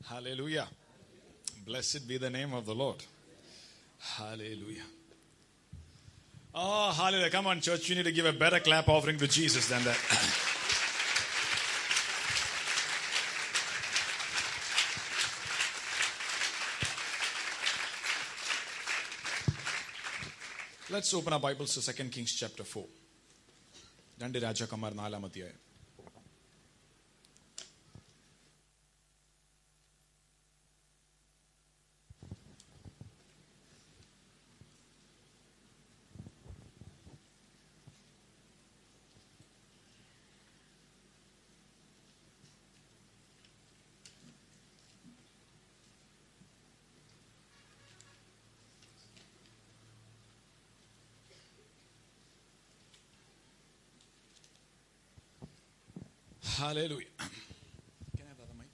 Hallelujah. Blessed be the name of the Lord. Hallelujah. Oh, hallelujah. Come on, church. You need to give a better clap offering to Jesus than that. Let's open our Bibles to 2 Kings chapter 4. രണ്ട് രാജാക്കന്മാർ നാലാമധ്യായം Hallelujah. Can I have the other mic?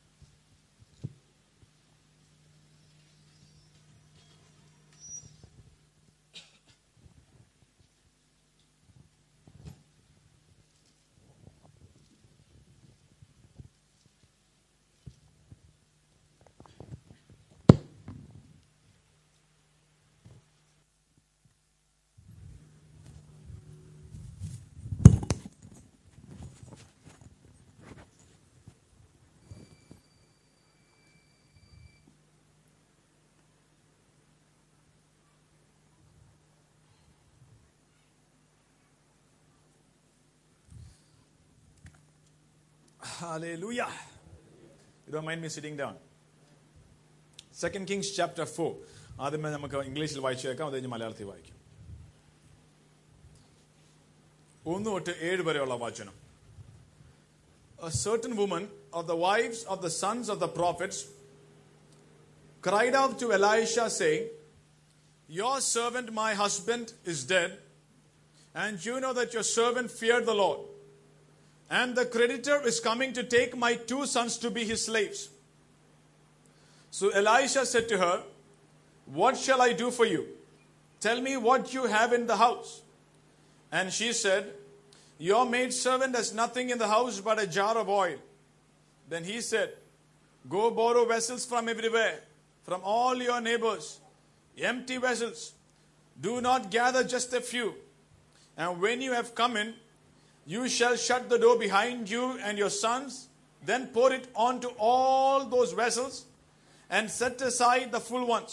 Hallelujah. You don't mind me sitting down. Second Kings chapter 4. ആദ്യമേ നമുക്ക് ഇംഗ്ലീഷിൽ വായിച്ചു കേൾക്കാം അത് കഴിഞ്ഞ് മലയാളത്തിൽ വായിക്കും ഒന്ന് തൊട്ട് ഏഴ് വരെയുള്ള വാചനം A certain woman of the wives of the sons of the prophets cried out to Elisha, saying, Your servant, my husband, is dead, and you know that your servant feared the Lord. And the creditor is coming to take my two sons to be his slaves. So Elisha said to her, What shall I do for you? Tell me what you have in the house. And she said, Your maidservant has nothing in the house but a jar of oil. Then he said, Go borrow vessels from everywhere, from all your neighbors, empty vessels. Do not gather just a few. And when you have come in, you shall shut the door behind you and your sons, then pour it onto all those vessels and set aside the full ones.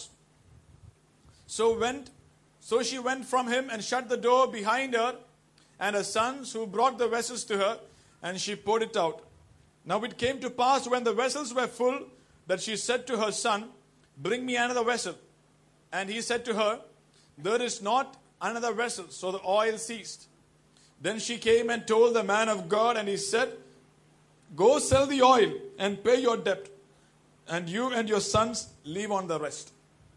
So went so she went from him and shut the door behind her and her sons who brought the vessels to her and she poured it out. Now it came to pass when the vessels were full that she said to her son, Bring me another vessel. And he said to her, There is not another vessel. So the oil ceased. Then she came and told the man of God, and he said, Go sell the oil and pay your debt, and you and your sons live on the rest.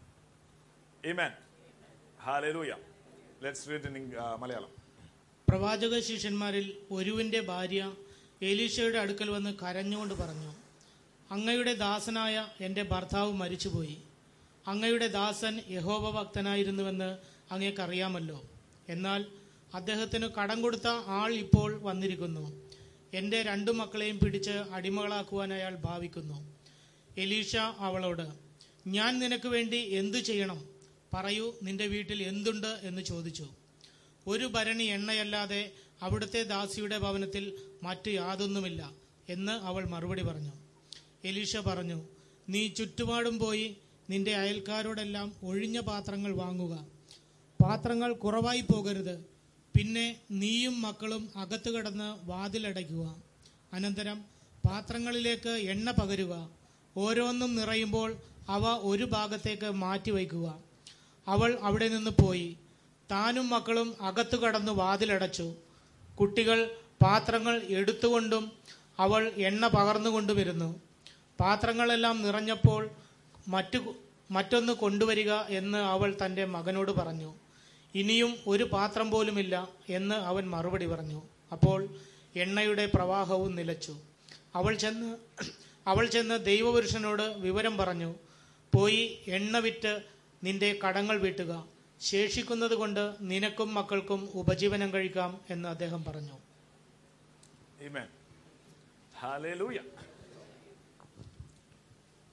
Amen. Hallelujah. Let's read in uh, Malayalam. പ്രവാചക ശിഷ്യന്മാരിൽ ഒരുവിന്റെ ഭാര്യ എലീശയുടെ അടുക്കൽ വന്ന് കരഞ്ഞുകൊണ്ട് പറഞ്ഞു അങ്ങയുടെ ദാസനായ എൻ്റെ ഭർത്താവ് മരിച്ചുപോയി അങ്ങയുടെ ദാസൻ യഹോവ ഭക്തനായിരുന്നുവെന്ന് അങ്ങേക്കറിയാമല്ലോ എന്നാൽ അദ്ദേഹത്തിന് കടം കൊടുത്ത ആൾ ഇപ്പോൾ വന്നിരിക്കുന്നു എൻ്റെ രണ്ടു മക്കളെയും പിടിച്ച് അടിമകളാക്കുവാൻ അയാൾ ഭാവിക്കുന്നു എലീഷ അവളോട് ഞാൻ നിനക്ക് വേണ്ടി എന്തു ചെയ്യണം പറയൂ നിന്റെ വീട്ടിൽ എന്തുണ്ട് എന്ന് ചോദിച്ചു ഒരു ഭരണി എണ്ണയല്ലാതെ അവിടുത്തെ ദാസിയുടെ ഭവനത്തിൽ മറ്റു യാതൊന്നുമില്ല എന്ന് അവൾ മറുപടി പറഞ്ഞു എലീഷ പറഞ്ഞു നീ ചുറ്റുപാടും പോയി നിന്റെ അയൽക്കാരോടെല്ലാം ഒഴിഞ്ഞ പാത്രങ്ങൾ വാങ്ങുക പാത്രങ്ങൾ കുറവായി പോകരുത് പിന്നെ നീയും മക്കളും അകത്തു കിടന്ന് വാതിലടയ്ക്കുക അനന്തരം പാത്രങ്ങളിലേക്ക് എണ്ണ പകരുക ഓരോന്നും നിറയുമ്പോൾ അവ ഒരു ഭാഗത്തേക്ക് മാറ്റിവയ്ക്കുക അവൾ അവിടെ നിന്ന് പോയി താനും മക്കളും അകത്തു കടന്നു വാതിലടച്ചു കുട്ടികൾ പാത്രങ്ങൾ എടുത്തുകൊണ്ടും അവൾ എണ്ണ പകർന്നുകൊണ്ടുവരുന്നു പാത്രങ്ങളെല്ലാം നിറഞ്ഞപ്പോൾ മറ്റു മറ്റൊന്ന് കൊണ്ടുവരിക എന്ന് അവൾ തൻ്റെ മകനോട് പറഞ്ഞു ഇനിയും ഒരു പാത്രം പോലുമില്ല എന്ന് അവൻ മറുപടി പറഞ്ഞു അപ്പോൾ എണ്ണയുടെ പ്രവാഹവും നിലച്ചു അവൾ ചെന്ന് അവൾ ചെന്ന് ദൈവപുരുഷനോട് വിവരം പറഞ്ഞു പോയി എണ്ണ വിറ്റ് നിന്റെ കടങ്ങൾ വീട്ടുക ശേഷിക്കുന്നത് കൊണ്ട് നിനക്കും മക്കൾക്കും ഉപജീവനം കഴിക്കാം എന്ന് അദ്ദേഹം പറഞ്ഞു Amen. Hallelujah.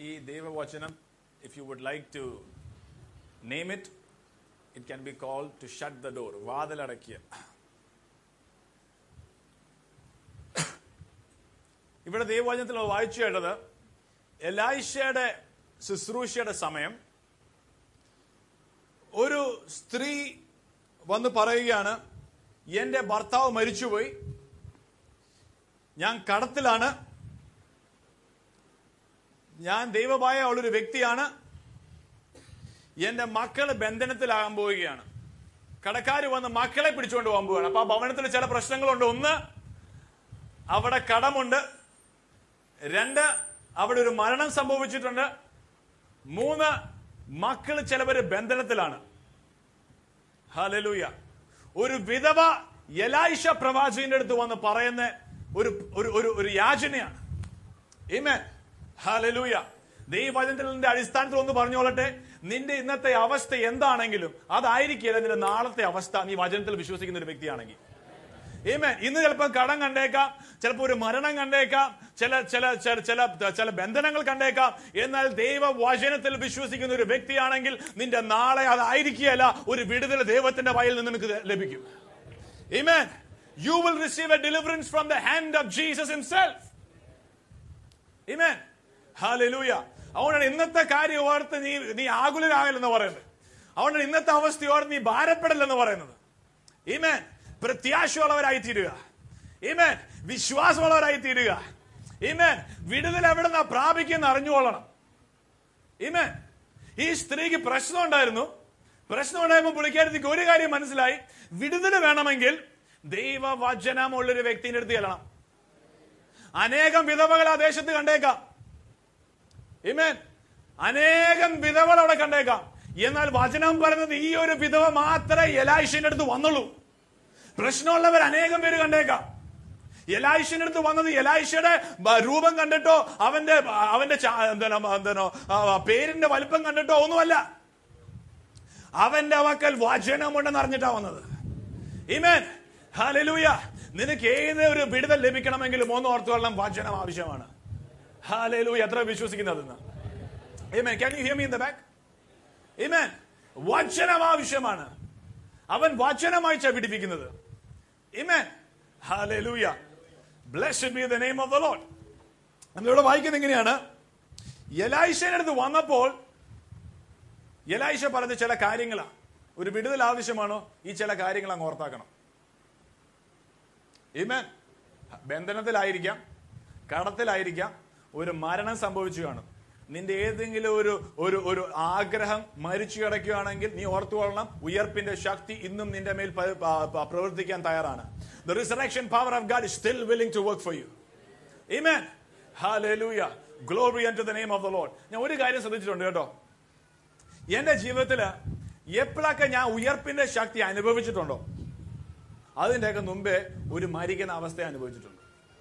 ഈ ദൈവവചനം if you would like to name it it can be call to shut the door വാതിലടക്കിയ ഇവിടെ ദൈവവചനത്തിൽ വായിച്ചു കേട്ടത് എലായിഷയുടെ ശുശ്രൂഷയുടെ സമയം ഒരു സ്ത്രീ വന്ന് പറയുകയാണ് എന്റെ ഭർത്താവ് മരിച്ചുപോയി ഞാൻ കടത്തിലാണ് ഞാൻ ദൈവമായ ഉള്ളൊരു വ്യക്തിയാണ് എന്റെ മക്കള് ബന്ധനത്തിലാകാൻ പോവുകയാണ് കടക്കാര് വന്ന് മക്കളെ പിടിച്ചുകൊണ്ട് പോകാൻ പോവുകയാണ് അപ്പൊ ആ ഭവനത്തിൽ ചില പ്രശ്നങ്ങളുണ്ട് ഒന്ന് അവിടെ കടമുണ്ട് രണ്ട് അവിടെ ഒരു മരണം സംഭവിച്ചിട്ടുണ്ട് മൂന്ന് മക്കൾ ചിലവര് ബന്ധനത്തിലാണ് ഹലലൂയ ഒരു വിധവ യലായിഷ പ്രവാചകന്റെ അടുത്ത് വന്ന് പറയുന്ന ഒരു ഒരു ഒരു ഒരു യാചനയാണ് Amen. ഹല്ലേലൂയ ദൈവവചനത്തിന്റെ അടിസ്ഥാനത്തിൽ ഒന്ന് പറഞ്ഞോളട്ടെ നിന്റെ ഇന്നത്തെ അവസ്ഥ എന്താണെങ്കിലും അതായിരിക്കില്ല നിന്റെ നാളത്തെ അവസ്ഥ നീ വചനത്തിൽ വിശ്വസിക്കുന്ന ഒരു വ്യക്തിയാണെങ്കിൽ Amen. ഇന്ന് ചിലപ്പോൾ കടം കണ്ടേക്കാം ചിലപ്പോൾ ഒരു മരണം കണ്ടേക്കാം ചില ചില ചില ചില ചില ബന്ധനങ്ങൾ കണ്ടേക്കാം എന്നാൽ ദൈവ വചനത്തിൽ വിശ്വസിക്കുന്ന ഒരു വ്യക്തിയാണെങ്കിൽ നിന്റെ നാളെ അതായിരിക്കുകയല്ല ഒരു വിടുതൽ ദൈവത്തിന്റെ വയലിൽ നിന്ന് നിനക്ക് ലഭിക്കും Amen. You will receive a deliverance from the hand of Jesus himself. Amen. Hallelujah. അതുകൊണ്ടാണ് ഇന്നത്തെ കാര്യം ഓർത്ത് നീ നീ ആകുലരാകലെന്ന് പറയുന്നത് അതുകൊണ്ടാണ് ഇന്നത്തെ അവസ്ഥ ഓർത്ത് നീ ഭാരപ്പെടലെന്ന് പറയുന്നത് Amen. പ്രത്യാശയുള്ളവരായി തീരുക Amen. വിശ്വാസമുള്ളവരായി തീരുക Amen. വിടുതൽ എവിടെ നിന്നാ പ്രാപിക്കുന്ന അറിഞ്ഞുകൊള്ളണം Amen. ഈ സ്ത്രീക്ക് പ്രശ്നം ഉണ്ടായിരുന്നു പ്രശ്നം ഉണ്ടായപ്പോൾ പുള്ളിക്കാരത്തിക്ക് ഒരു കാര്യം മനസ്സിലായി വിടുതൽ വേണമെങ്കിൽ ദൈവവചനമുള്ളൊരു വ്യക്തിന്റെ അടുത്ത് ചെല്ലണം അനേകം വിധവകൾ ആ ദേശത്ത് കണ്ടേക്കാം ഇമേൻ അനേകം വിധവകൾ അവിടെ കണ്ടേക്കാം എന്നാൽ വചനം പറയുന്നത് ഈ ഒരു വിധവ മാത്രമേ എലായിഷിന്റെ അടുത്ത് വന്നുള്ളൂ പ്രശ്നമുള്ളവർ അനേകം പേര് കണ്ടേക്കാം എലായിഷിന്റെ അടുത്ത് വന്നത് എലായിഷയുടെ ബ- രൂപം കണ്ടിട്ടോ അവന്റെ അവന്റെ ചാ- എന്താണ് എന്താണോ ആ, പേരിന്റെ വലിപ്പം കണ്ടിട്ടോ ഒന്നുമല്ല അവന്റെ അവക്കൽ വചനമുണ്ടെന്ന് അറിഞ്ഞിട്ടാ വന്നത് ഇമേൻ ഹാലലൂയ നിനക്ക് ഏത് ഒരു വിടുതൽ ലഭിക്കണമെങ്കിലും ഒന്ന് ഓർത്തുകൊള്ളണം വചനം ആവശ്യമാണ് ഹാലലൂയ എത്ര വിശ്വസിക്കുന്നതെന്ന് Amen. Can you hear me in the back? Amen. വചനം ആവശ്യമാണ് അവൻ വചനമായി പിടിപ്പിക്കുന്നത് Amen. Hallelujah. Blessed be the name of the Lord. നമ്മളിവിടെ വായിക്കുന്നത് എങ്ങനെയാണ് എലായിഷയുടെ അടുത്ത് വന്നപ്പോൾ എലായിഷ പറഞ്ഞ ചില കാര്യങ്ങളാ ഒരു വിടുതൽ ആവശ്യമാണോ ഈ ചില കാര്യങ്ങൾ അങ്ങ് ഓർത്താക്കണം Amen. ബന്ധനത്തിലായിരിക്കാം കടത്തിലായിരിക്കാം ഒരു മരണം സംഭവിച്ചു കാണും നിന്റെ ഏതെങ്കിലും ഒരു ഒരു ഒരു ആഗ്രഹം മരിച്ചു കിടക്കുകയാണെങ്കിൽ നീ ഓർത്തുകൊള്ളണം ഉയർപ്പിന്റെ ശക്തി ഇന്നും നിന്റെ മേൽ പ- പ- പ- പ്രവർത്തിക്കാൻ തയ്യാറാണ് the resurrection power of God is still willing to work for you Amen. Hallelujah. Glory unto the name of the Lord. ഞാൻ ഒരു കാര്യം ശ്രദ്ധിച്ചിട്ടുണ്ട് കേട്ടോ എന്റെ ജീവിതത്തില് എപ്പോഴൊക്കെ ഞാൻ ഉയർപ്പിന്റെ ശക്തി അനുഭവിച്ചിട്ടുണ്ടോ അതിന്റെയൊക്കെ മുമ്പേ ഒരു മരിക്കുന്ന അവസ്ഥ അനുഭവിച്ചിട്ടുണ്ട്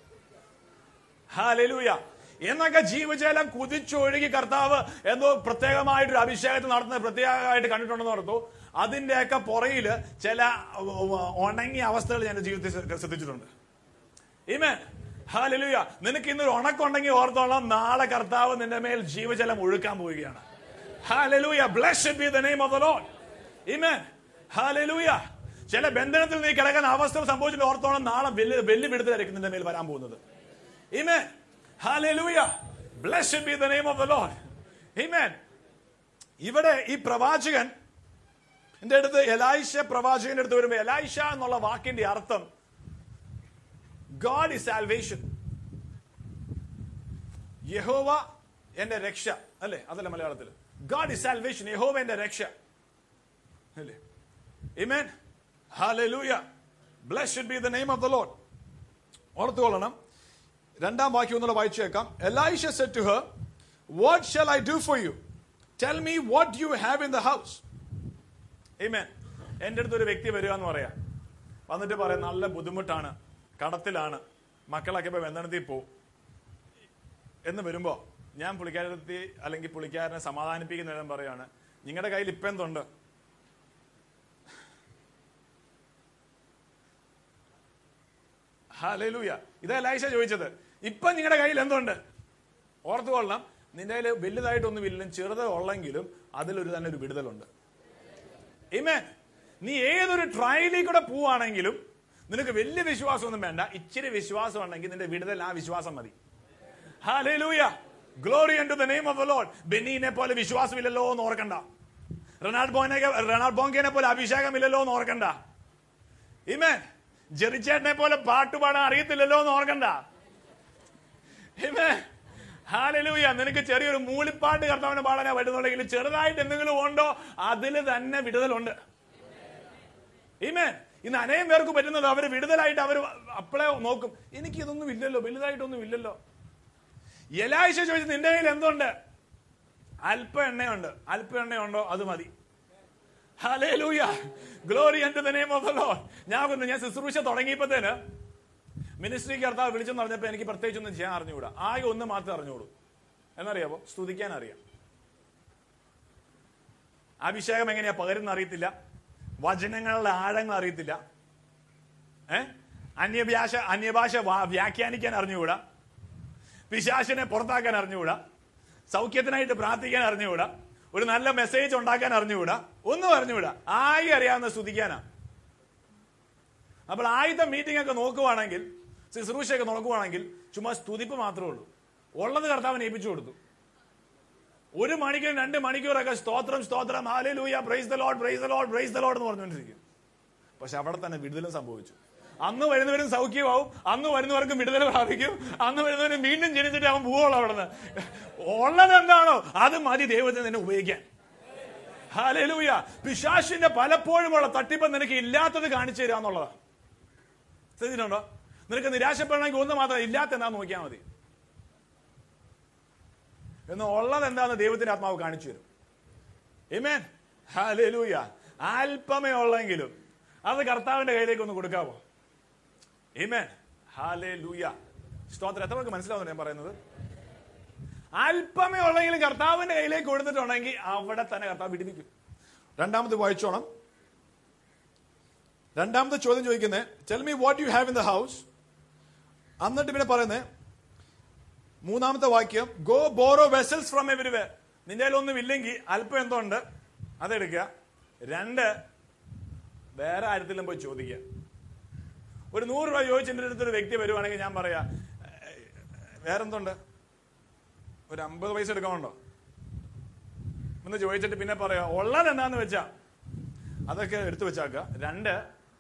ഹാലലൂയ എന്നൊക്കെ ജീവജലം കുതിച്ചൊഴുകി കർത്താവ് എന്തോ പ്രത്യേകമായിട്ടൊരു അഭിഷേകത്തിൽ നടത്തുന്ന പ്രത്യേകമായിട്ട് കണ്ടിട്ടുണ്ടെന്ന് ഓർത്തു അതിന്റെയൊക്കെ പുറയില് ചില ഉണങ്ങിയ അവസ്ഥകൾ ഞാൻ എൻ്റെ ജീവിതത്തിൽ ശ്രദ്ധിച്ചിട്ടുണ്ട് ഇമേ ഹാലലൂയ നിനക്ക് ഇന്നൊരു ഉണക്കുണ്ടെങ്കിൽ ഓർത്തോളം നാളെ കർത്താവ് നിന്റെ മേൽ ജീവജലം ഒഴുക്കാൻ പോവുകയാണ് hallelujah blessed be the name of the lord ഇമേ ഹാലലൂയ ചില ബന്ധനത്തിൽ നീ കിടക്കുന്ന അവസ്ഥ സംഭവിച്ചിട്ട് ഓർത്തോളം നാളെ വെല്ലു വെല്ലുവിടുത്തലായിരിക്കും നിന്റെ മേൽ വരാൻ പോകുന്നത് Amen. Hallelujah. Blessed be the name of the Lord. Amen. ഇവിടെ ഈ പ്രവാചകൻ എന്റെ അടുത്ത് എലായിഷ പ്രവാചകന്റെ അടുത്ത് വരുമ്പോ എലായിഷ എന്നുള്ള വാക്കിന്റെ അർത്ഥം ഗാഡ് ഇസ് സാൽവേഷൻ യഹോവ എന്റെ രക്ഷ അല്ലേ അതല്ല മലയാളത്തിൽ ഗാഡ് ഇസ് സാൽവേഷൻ യഹോവ എന്റെ രക്ഷ അല്ലേ Amen. Hallelujah. Blessed be the name of the Lord. ഓർത്തുകൊള്ളണം രണ്ടാം വാക്യം ഒന്നുകൂടെ വായിച്ചു കേൾക്കാം Elisha said to her what shall I do for you tell me what you have in the house Amen. എന്റെ അടുത്ത് ഒരു വ്യക്തി വരിക എന്ന് പറയാം വന്നിട്ട് പറയാം നല്ല ബുദ്ധിമുട്ടാണ് കടത്തിലാണ് മക്കളൊക്കെ ഇപ്പൊ ബന്ധനത്തിൽ പോവും എന്ന് വരുമ്പോ ഞാൻ പുള്ളിക്കാരത്തി അല്ലെങ്കിൽ പുള്ളിക്കാരനെ സമാധാനിപ്പിക്കുന്ന നേരം പറയാണ് നിങ്ങളുടെ കയ്യിൽ ഇപ്പം എന്തുണ്ട് ഹാലൂയ ഇതാ ലൈഷ ചോദിച്ചത് ഇപ്പൊ നിങ്ങളുടെ കയ്യിൽ എന്തുണ്ട് ഓർത്തുകൊള്ളണം നിന്റെ കയ്യിൽ വലുതായിട്ടൊന്നും ഇല്ലെങ്കിലും ചെറുത് ഉള്ളെങ്കിലും അതിലൊരു തന്നെ ഒരു വിടുതലുണ്ട് ഇമേ നീ ഏതൊരു ട്രയലിൽ കൂടെ പോവാണെങ്കിലും നിനക്ക് വലിയ വിശ്വാസമൊന്നും വേണ്ട ഇച്ചിരി വിശ്വാസം ഉണ്ടെങ്കിൽ നിന്റെ വിടുതൽ ആ വിശ്വാസം മതി hallelujah glory to the name of the lord ബെന്നീനെ പോലെ വിശ്വാസമില്ലല്ലോ എന്ന് ഓർക്കണ്ട റെനാൾഡ് ബോനെ റെനാൾഡ് ബോങ്കേനെ പോലെ അഭിഷേകമില്ലല്ലോ എന്ന് ഓർക്കണ്ട ഇമേ ജെറിച്ചേട്ടനെ പോലെ പാട്ടുപാടാൻ അറിയത്തില്ലല്ലോ എന്ന് ഓർക്കണ്ട ഇമേ ഹാലലൂയ നിനക്ക് ചെറിയൊരു മൂളിപ്പാട്ട് കർത്താവിനെ പാടാനാ പറ്റുന്നുണ്ടെങ്കിൽ ചെറുതായിട്ട് എന്തെങ്കിലും ഉണ്ടോ അതിൽ തന്നെ വിടുതലുണ്ട് ഇമേ ഇന്ന് അനേകം പേർക്ക് പറ്റുന്നത് അവർ വിടുതലായിട്ട് അവർ അപ്പളെ നോക്കും എനിക്ക് ഇതൊന്നും ഇല്ലല്ലോ വലുതായിട്ടൊന്നും ഇല്ലല്ലോ എലാഴ്ച ചോദിച്ചു നിന്റെ കയ്യിൽ എന്തുണ്ട് അല്പ എണ്ണയുണ്ട് അല്പ എണ്ണയുണ്ടോ അത് മതി hallelujah glory to the name of the lord ഞാൻ പറഞ്ഞു ഞാൻ ശുശ്രൂഷ തുടങ്ങിയപ്പോഴത്തേന് മിനിസ്ട്രി കർത്താവ് വിളിച്ചെന്ന് പറഞ്ഞപ്പോൾ എനിക്ക് പ്രത്യേകിച്ചൊന്നും ചെയ്യാൻ അറിഞ്ഞുകൂടാ ആകെ ഒന്ന് മാത്രമേ അറിഞ്ഞുകൂടൂ എന്നറിയാമോ സ്തുതിക്കാൻ അറിയാം അഭിഷേകം എങ്ങനെയാ പകരുന്ന അറിയത്തില്ല വചനങ്ങളുടെ ആഴങ്ങൾ അറിയത്തില്ല ഏ അന്യഭാഷ അന്യഭാഷ വാ- വ്യാഖ്യാനിക്കാൻ അറിഞ്ഞുകൂടാ പിശാശിനെ പുറത്താക്കാൻ അറിഞ്ഞുകൂടാ സൗഖ്യത്തിനായിട്ട് പ്രാർത്ഥിക്കാൻ അറിഞ്ഞുകൂടാ ഒരു നല്ല മെസ്സേജ് ഉണ്ടാക്കാൻ അറിഞ്ഞുകൂടാ ഒന്നും അറിഞ്ഞുകൂടാ ആയി അറിയാവുന്ന സ്തുതിക്കാനാ അപ്പോൾ ആദ്യത്തെ മീറ്റിംഗ് ഒക്കെ നോക്കുവാണെങ്കിൽ ശുശ്രൂഷയൊക്കെ നോക്കുവാണെങ്കിൽ ചുമ്മാ സ്തുതിപ്പ് മാത്രമേ ഉള്ളൂ ഉള്ളത് കർത്താവിനെ ഏൽപ്പിച്ചു കൊടുത്തു ഒരു മണിക്കൂർ രണ്ട് മണിക്കൂറൊക്കെ സ്തോത്രം സ്തോത്രം hallelujah praise the lord praise the lord praise the lord എന്ന് പറഞ്ഞുകൊണ്ടിരിക്കും പക്ഷെ അവിടെ തന്നെ വിടുതലും സംഭവിച്ചു അന്ന് വരുന്നവരും സൗഖ്യമാവും അന്ന് വരുന്നവർക്കും വിടുതൽ പ്രാപിക്കും അന്ന് വരുന്നവരും വീണ്ടും ജനിച്ചിട്ട് അവൻ പോവുള്ളൂ അവിടെ നിന്ന് ഉള്ളത് എന്താണോ അത് മതി ദൈവത്തിന് നിന്നെ ഉപയോഗിക്കാൻ ഹാലൂയ പിശാശിന്റെ പലപ്പോഴുമുള്ള തട്ടിപ്പ് നിനക്ക് ഇല്ലാത്തത് കാണിച്ചു തരിക എന്നുള്ളതാണ് ശ്രദ്ധിച്ചിട്ടുണ്ടോ നിനക്ക് നിരാശപ്പെടണമെങ്കിൽ ഒന്ന് മാത്രം ഇല്ലാത്ത എന്താന്ന് നോക്കിയാൽ മതി എന്ന് ഉള്ളത് എന്താന്ന് ദൈവത്തിന്റെ ആത്മാവ് കാണിച്ചു തരും ഇമേൻ ഹാലൂയ അല്പമേ ഉള്ളെങ്കിലും അത് കർത്താവിന്റെ കയ്യിലേക്ക് ഒന്ന് കൊടുക്കാവോ ഇമേൻ ഹാലൂയ സ്തോത്രം എത്ര പേർക്ക് മനസ്സിലാവുന്നു ഞാൻ പറയുന്നത് അല്പമേ ഉള്ളെങ്കിലും കർത്താവിന്റെ കയ്യിലേക്ക് കൊടുത്തിട്ടുണ്ടെങ്കിൽ അവിടെ തന്നെ കർത്താവ് പിടിപ്പിക്കും രണ്ടാമത് വായിച്ചോണം രണ്ടാമത്തെ ചോദ്യം ചോദിക്കുന്നത് tell me what you have in the house എന്നിട്ട് പിന്നെ പറയുന്നത് മൂന്നാമത്തെ വാക്യം go borrow vessels from everywhere നിന്റെ കയ്യിൽ ഒന്നും ഇല്ലെങ്കിൽ അല്പം എന്തോ ഉണ്ട് അതെടുക്കുക രണ്ട് വേറെ ആരത്തിലും പോയി ചോദിക്കുക ഒരു നൂറ് രൂപ ചോദിച്ച് എൻ്റെ അടുത്തൊരു വ്യക്തി വരുവാണെങ്കിൽ ഞാൻ പറയാ "ഏ, വേറെന്തുണ്ട് ഒരു അമ്പത് പൈസ എടുക്കാനുണ്ടോ എന്ന് ചോദിച്ചിട്ട് പിന്നെ പറയാ ഉള്ളത് എന്താന്ന് വെച്ചാ അതൊക്കെ എടുത്തു വെച്ചാക്ക രണ്ട്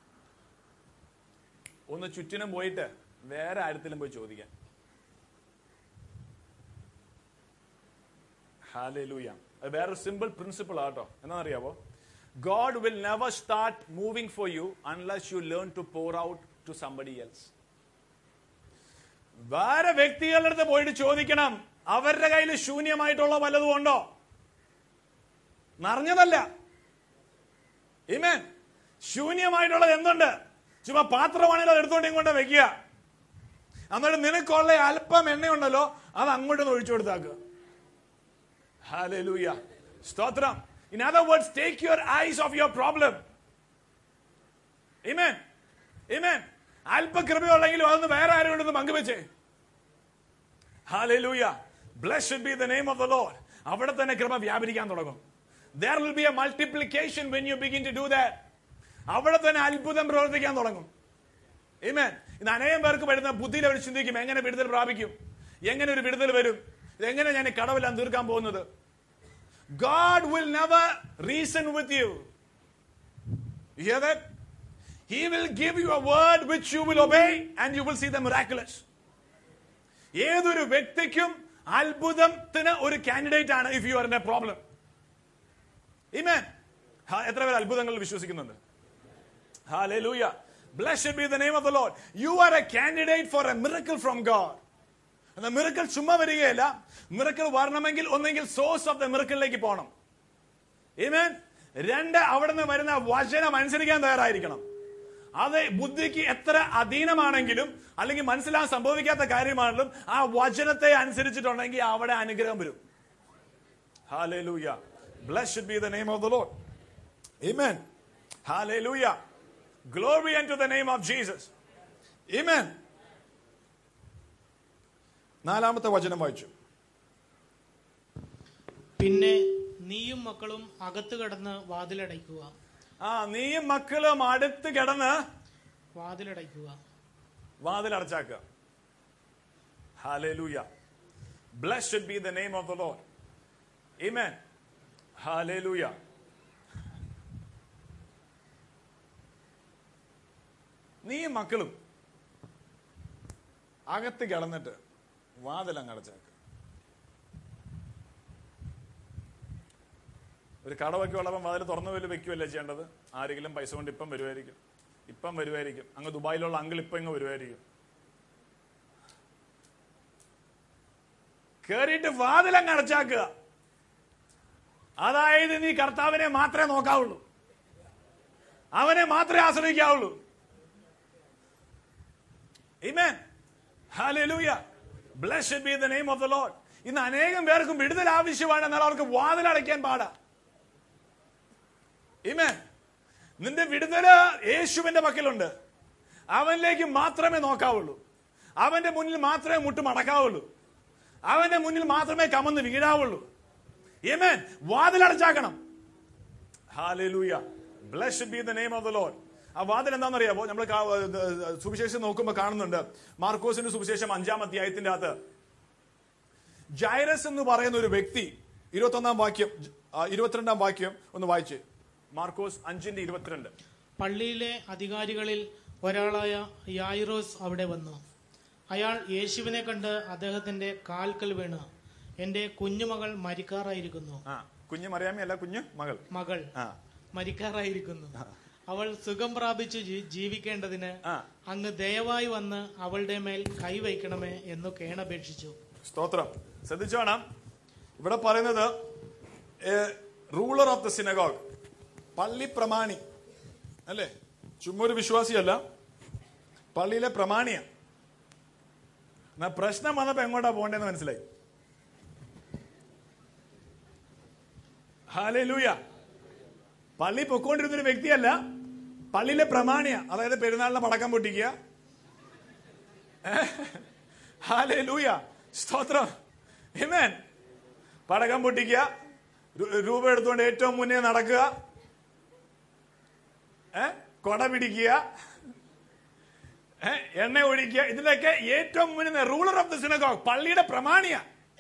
ഒന്ന് ചുറ്റിനും പോയിട്ട് വേറെ ആരത്തിലും പോയി ചോദിക്കാൻ ഹാലൂയ അത് വേറൊരു സിമ്പിൾ പ്രിൻസിപ്പിൾ ആട്ടോ എന്താണെന്നറിയാവോ God will never start moving for you unless you learn to pour out to somebody else വേറെ വ്യക്തികളുടെ അടുത്ത് പോയിട്ട് ചോദിക്കണം അവരുടെ കയ്യിൽ ശൂന്യമായിട്ടുള്ള വല്ലതും ഉണ്ടോ നിറഞ്ഞതല്ല ഇമേൻ ശൂന്യമായിട്ടുള്ളത് എന്തുണ്ട് ചുമ്മാ പാത്രമാണെങ്കിൽ അത് എടുത്തോണ്ട് ഇങ്ങോട്ട് വെക്കുക എന്നിട്ട് നിനക്കുള്ള അല്പം എണ്ണയുണ്ടല്ലോ അത് അങ്ങോട്ട് ഒഴിച്ചു കൊടുത്താക്കുക Hallelujah. Stotram. In other words, take your eyes off your problem. Amen. Amen. അല്പകൃപയുള്ളെങ്കിലും അതൊന്ന് വേറെ ആരും ഉണ്ടെന്ന് പങ്കുവെച്ചേ hallelujah bless be the name of the lord അവിടെ തന്നെ കൃപ വ്യാപരിക്കാൻ തുടങ്ങും there will be a multiplication when you begin to do that അവിടെ തന്നെ അത്ഭുതം പ്രവർത്തിക്കാൻ തുടങ്ങും Amen. ഇന്ന് അനേകം പേർക്ക് വരുന്ന ബുദ്ധിയിൽ അവർ ചിന്തിക്കും എങ്ങനെ വിടുതൽ പ്രാപിക്കും എങ്ങനെ ഒരു വിടുതൽ വരും ഇതെങ്ങനെ ഞാൻ ഈ കടവെല്ലാം തീർക്കാൻ പോകുന്നത് God will never reason with you here that he will give you a word which you will obey and you will see the miraculous ഏതൊരു വ്യക്തിക്കും അത്ഭുതത്തിന് ഒരു കാൻഡിഡേറ്റ് ആണ് if you are in a problem ഇമേൻ എത്ര പേർ അത്ഭുതങ്ങളിൽ വിശ്വസിക്കുന്നുണ്ട് Hallelujah. Blessed be the name of the Lord. You are a candidate for a miracle from God. എന്നാൽ മിറക്കൽ ചുമ്മാ വരികയല്ല മിറക്കൽ വരണമെങ്കിൽ ഒന്നെങ്കിൽ സോഴ്സ് ഓഫ് ദ മിറക്കലിലേക്ക് പോകണം Amen. രണ്ട് അവിടെ നിന്ന് വരുന്ന വചനം അനുസരിക്കാൻ തയ്യാറായിരിക്കണം അത് ബുദ്ധിക്ക് എത്ര അധീനമാണെങ്കിലും അല്ലെങ്കിൽ മനസ്സിലാൻ സംഭവിക്കാത്ത കാര്യമാണെങ്കിലും ആ വചനത്തെ അനുസരിച്ചിട്ടുണ്ടെങ്കിൽ അവിടെ അനുഗ്രഹം വരും Hallelujah. Blessed be the name of the Lord. Amen. Hallelujah. Glory unto the name of Jesus. Amen. നാലാമത്തെ വചനം വായിച്ചു പിന്നെ നീയും മക്കളും അകത്തു കടന്ന് വാതിലടയ്ക്കുക ആ നീയും മക്കളും അടുത്ത് കിടന്ന് വാതിലടയ്ക്കുക വാതിൽ അടച്ചാക്കുക hallelujah blessed be the name of the lord amen hallelujah നീയും മക്കളും അകത്ത് കിടന്നിട്ട് വാതിൽ അങ്ങ് അടച്ചാക്കുക ഒരു കടവൊക്കെ ഉള്ളപ്പം വാതിൽ തുറന്നു വല്ല വെക്കുകയല്ലേ ചെയ്യേണ്ടത് ആരെങ്കിലും പൈസ കൊണ്ട് ഇപ്പം വരുമായിരിക്കും ഇപ്പം വരുമായിരിക്കും അങ്ങ് ദുബായിലുള്ള അങ്കിൾ ഇപ്പം ഇങ്ങ് വരുമായിരിക്കും കേറിയിട്ട് വാതിലങ്ങ് അടച്ചാക്കുക അതായത് നീ കർത്താവിനെ മാത്രമേ നോക്കാവുള്ളൂ അവനെ മാത്രമേ ആശ്രയിക്കാവുള്ളൂ Amen. Hallelujah. Blessed be the name of the Lord. ഇന്ന് അനേകം പേർക്കും വിടുതൽ ആവശ്യമാണ് എന്നാൽ അവർക്ക് വാതിലടയ്ക്കാൻ പാടാ Amen. നിന്റെ വിടുതല് യേശുവിന്റെ പക്കലുണ്ട് അവനിലേക്ക് മാത്രമേ നോക്കാവുള്ളൂ അവന്റെ മുന്നിൽ മാത്രമേ മുട്ടുമടക്കാവുള്ളൂ അവന്റെ മുന്നിൽ മാത്രമേ കമന്ന് വീഴാവുള്ളൂ Amen. വാതിലടച്ചാക്കണം hallelujah bless be the name of the lord ആ വാതിൽ എന്താണെന്നറിയാമോ നമ്മൾ സുവിശേഷം നോക്കുമ്പോൾ കാണുന്നുണ്ട് മാർക്കോസിന്റെ സുവിശേഷം അഞ്ചാം അധ്യായത്തിന്റെ അകത്ത് ജൈറസ് എന്ന് പറയുന്ന ഒരു വ്യക്തി ഇരുപത്തൊന്നാം വാക്യം ആ, ഇരുപത്തിരണ്ടാം വാക്യം ഒന്ന് വായിച്ച് മാർക്കോസ് അഞ്ചിന്റെ ഇരുപത്തിരണ്ട് പള്ളിയിലെ അധികാരികളിൽ ഒരാളായ യായിറോസ് അവിടെ വന്നു അയാൾ യേശുവിനെ കണ്ട് അദ്ദേഹത്തിന്റെ കാൽക്കൽ വീണ് എന്റെ കുഞ്ഞുമകൾ മരിക്കാറായിരിക്കുന്നു ആ കുഞ്ഞു മറിയാമി അല്ല കുഞ്ഞു മകൾ മകൾ ആ മരിക്കാറായിരിക്കുന്നു അവൾ സുഖം പ്രാപിച്ചു ജീ- ജീവിക്കേണ്ടതിന് ആ. അങ്ങ് ദയവായി വന്ന് അവളുടെ മേൽ കൈവയ്ക്കണമേ എന്നു കേണപേക്ഷിച്ചു സ്തോത്രം ശ്രദ്ധിച്ചോണം ഇവിടെ പറയുന്നത് റൂളർ ഓഫ് ദ സിനഗോഗ് പള്ളി പ്രമാണി അല്ലേ ചുമ്മാ ഒരു വിശ്വാസിയല്ല പള്ളിയിലെ പ്രമാണിയ എന്നാ പ്രശ്നം വന്നപ്പോ എങ്ങോട്ടാ പോകേണ്ടതെന്ന് മനസ്സിലായി ഹാലൂയ പള്ളി പൊക്കോണ്ടിരുന്ന ഒരു വ്യക്തിയല്ല പള്ളിയിലെ പ്രമാണിയ അതായത് പെരുന്നാളിനെ പടക്കം പൊട്ടിക്കുക ഹാലൂയ സ്തോത്രം ഹിമേൻ പടക്കം പൊട്ടിക്കുക രു- രൂപ എടുത്തുകൊണ്ട് ഏറ്റവും മുന്നേ നടക്കുക ഏ കൊട പിടിക്കുക ഏ എണ്ണ ഒഴിക്കുക ഇതിലൊക്കെ ഏറ്റവും മുന്നേ റൂളർ ഓഫ് ദ സിനഗോഗ് പള്ളിയുടെ പ്രമാണിയ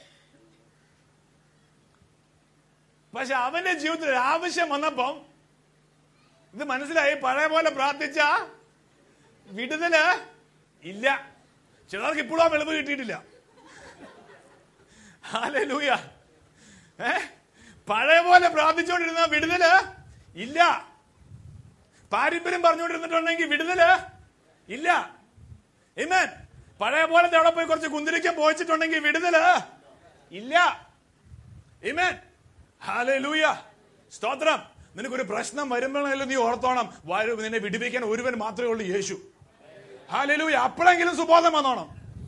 പക്ഷെ അവന്റെ ജീവിതത്തിൽ ഒരു ആവശ്യം വന്നപ്പം ഇത് മനസ്സിലായി പഴയ പോലെ പ്രാർത്ഥിച്ച വിടുതല് ഇല്ല ചിലർക്ക് ഇപ്പോഴും ആ വെളുപ്പ് കിട്ടിയിട്ടില്ല ഹാലൂയ ഏ പഴയ പോലെ പ്രാർത്ഥിച്ചുകൊണ്ടിരുന്ന വിടുതല് ഇല്ല പാരമ്പര്യം പറഞ്ഞുകൊണ്ടിരുന്നിട്ടുണ്ടെങ്കിൽ വിടുതല് ഇല്ല ഇമേൻ പഴയ പോലെ അവിടെ പോയി കുറച്ച് കുന്തിരിക്കാൻ പോയിച്ചിട്ടുണ്ടെങ്കിൽ വിടുതല് ഇല്ല ഇമേൻ ഹാലൂയ സ്തോത്രം നിനക്കൊരു പ്രശ്നം വരുമ്പോഴെങ്കിലും നീ ഓർത്തോണം വരു- നിന്നെ വിടുവിക്കാൻ ഒരുവൻ മാത്രമേ ഉള്ളൂ യേശു ഹാലൂയ അപ്പോഴെങ്കിലും സുബോധം വന്നോണം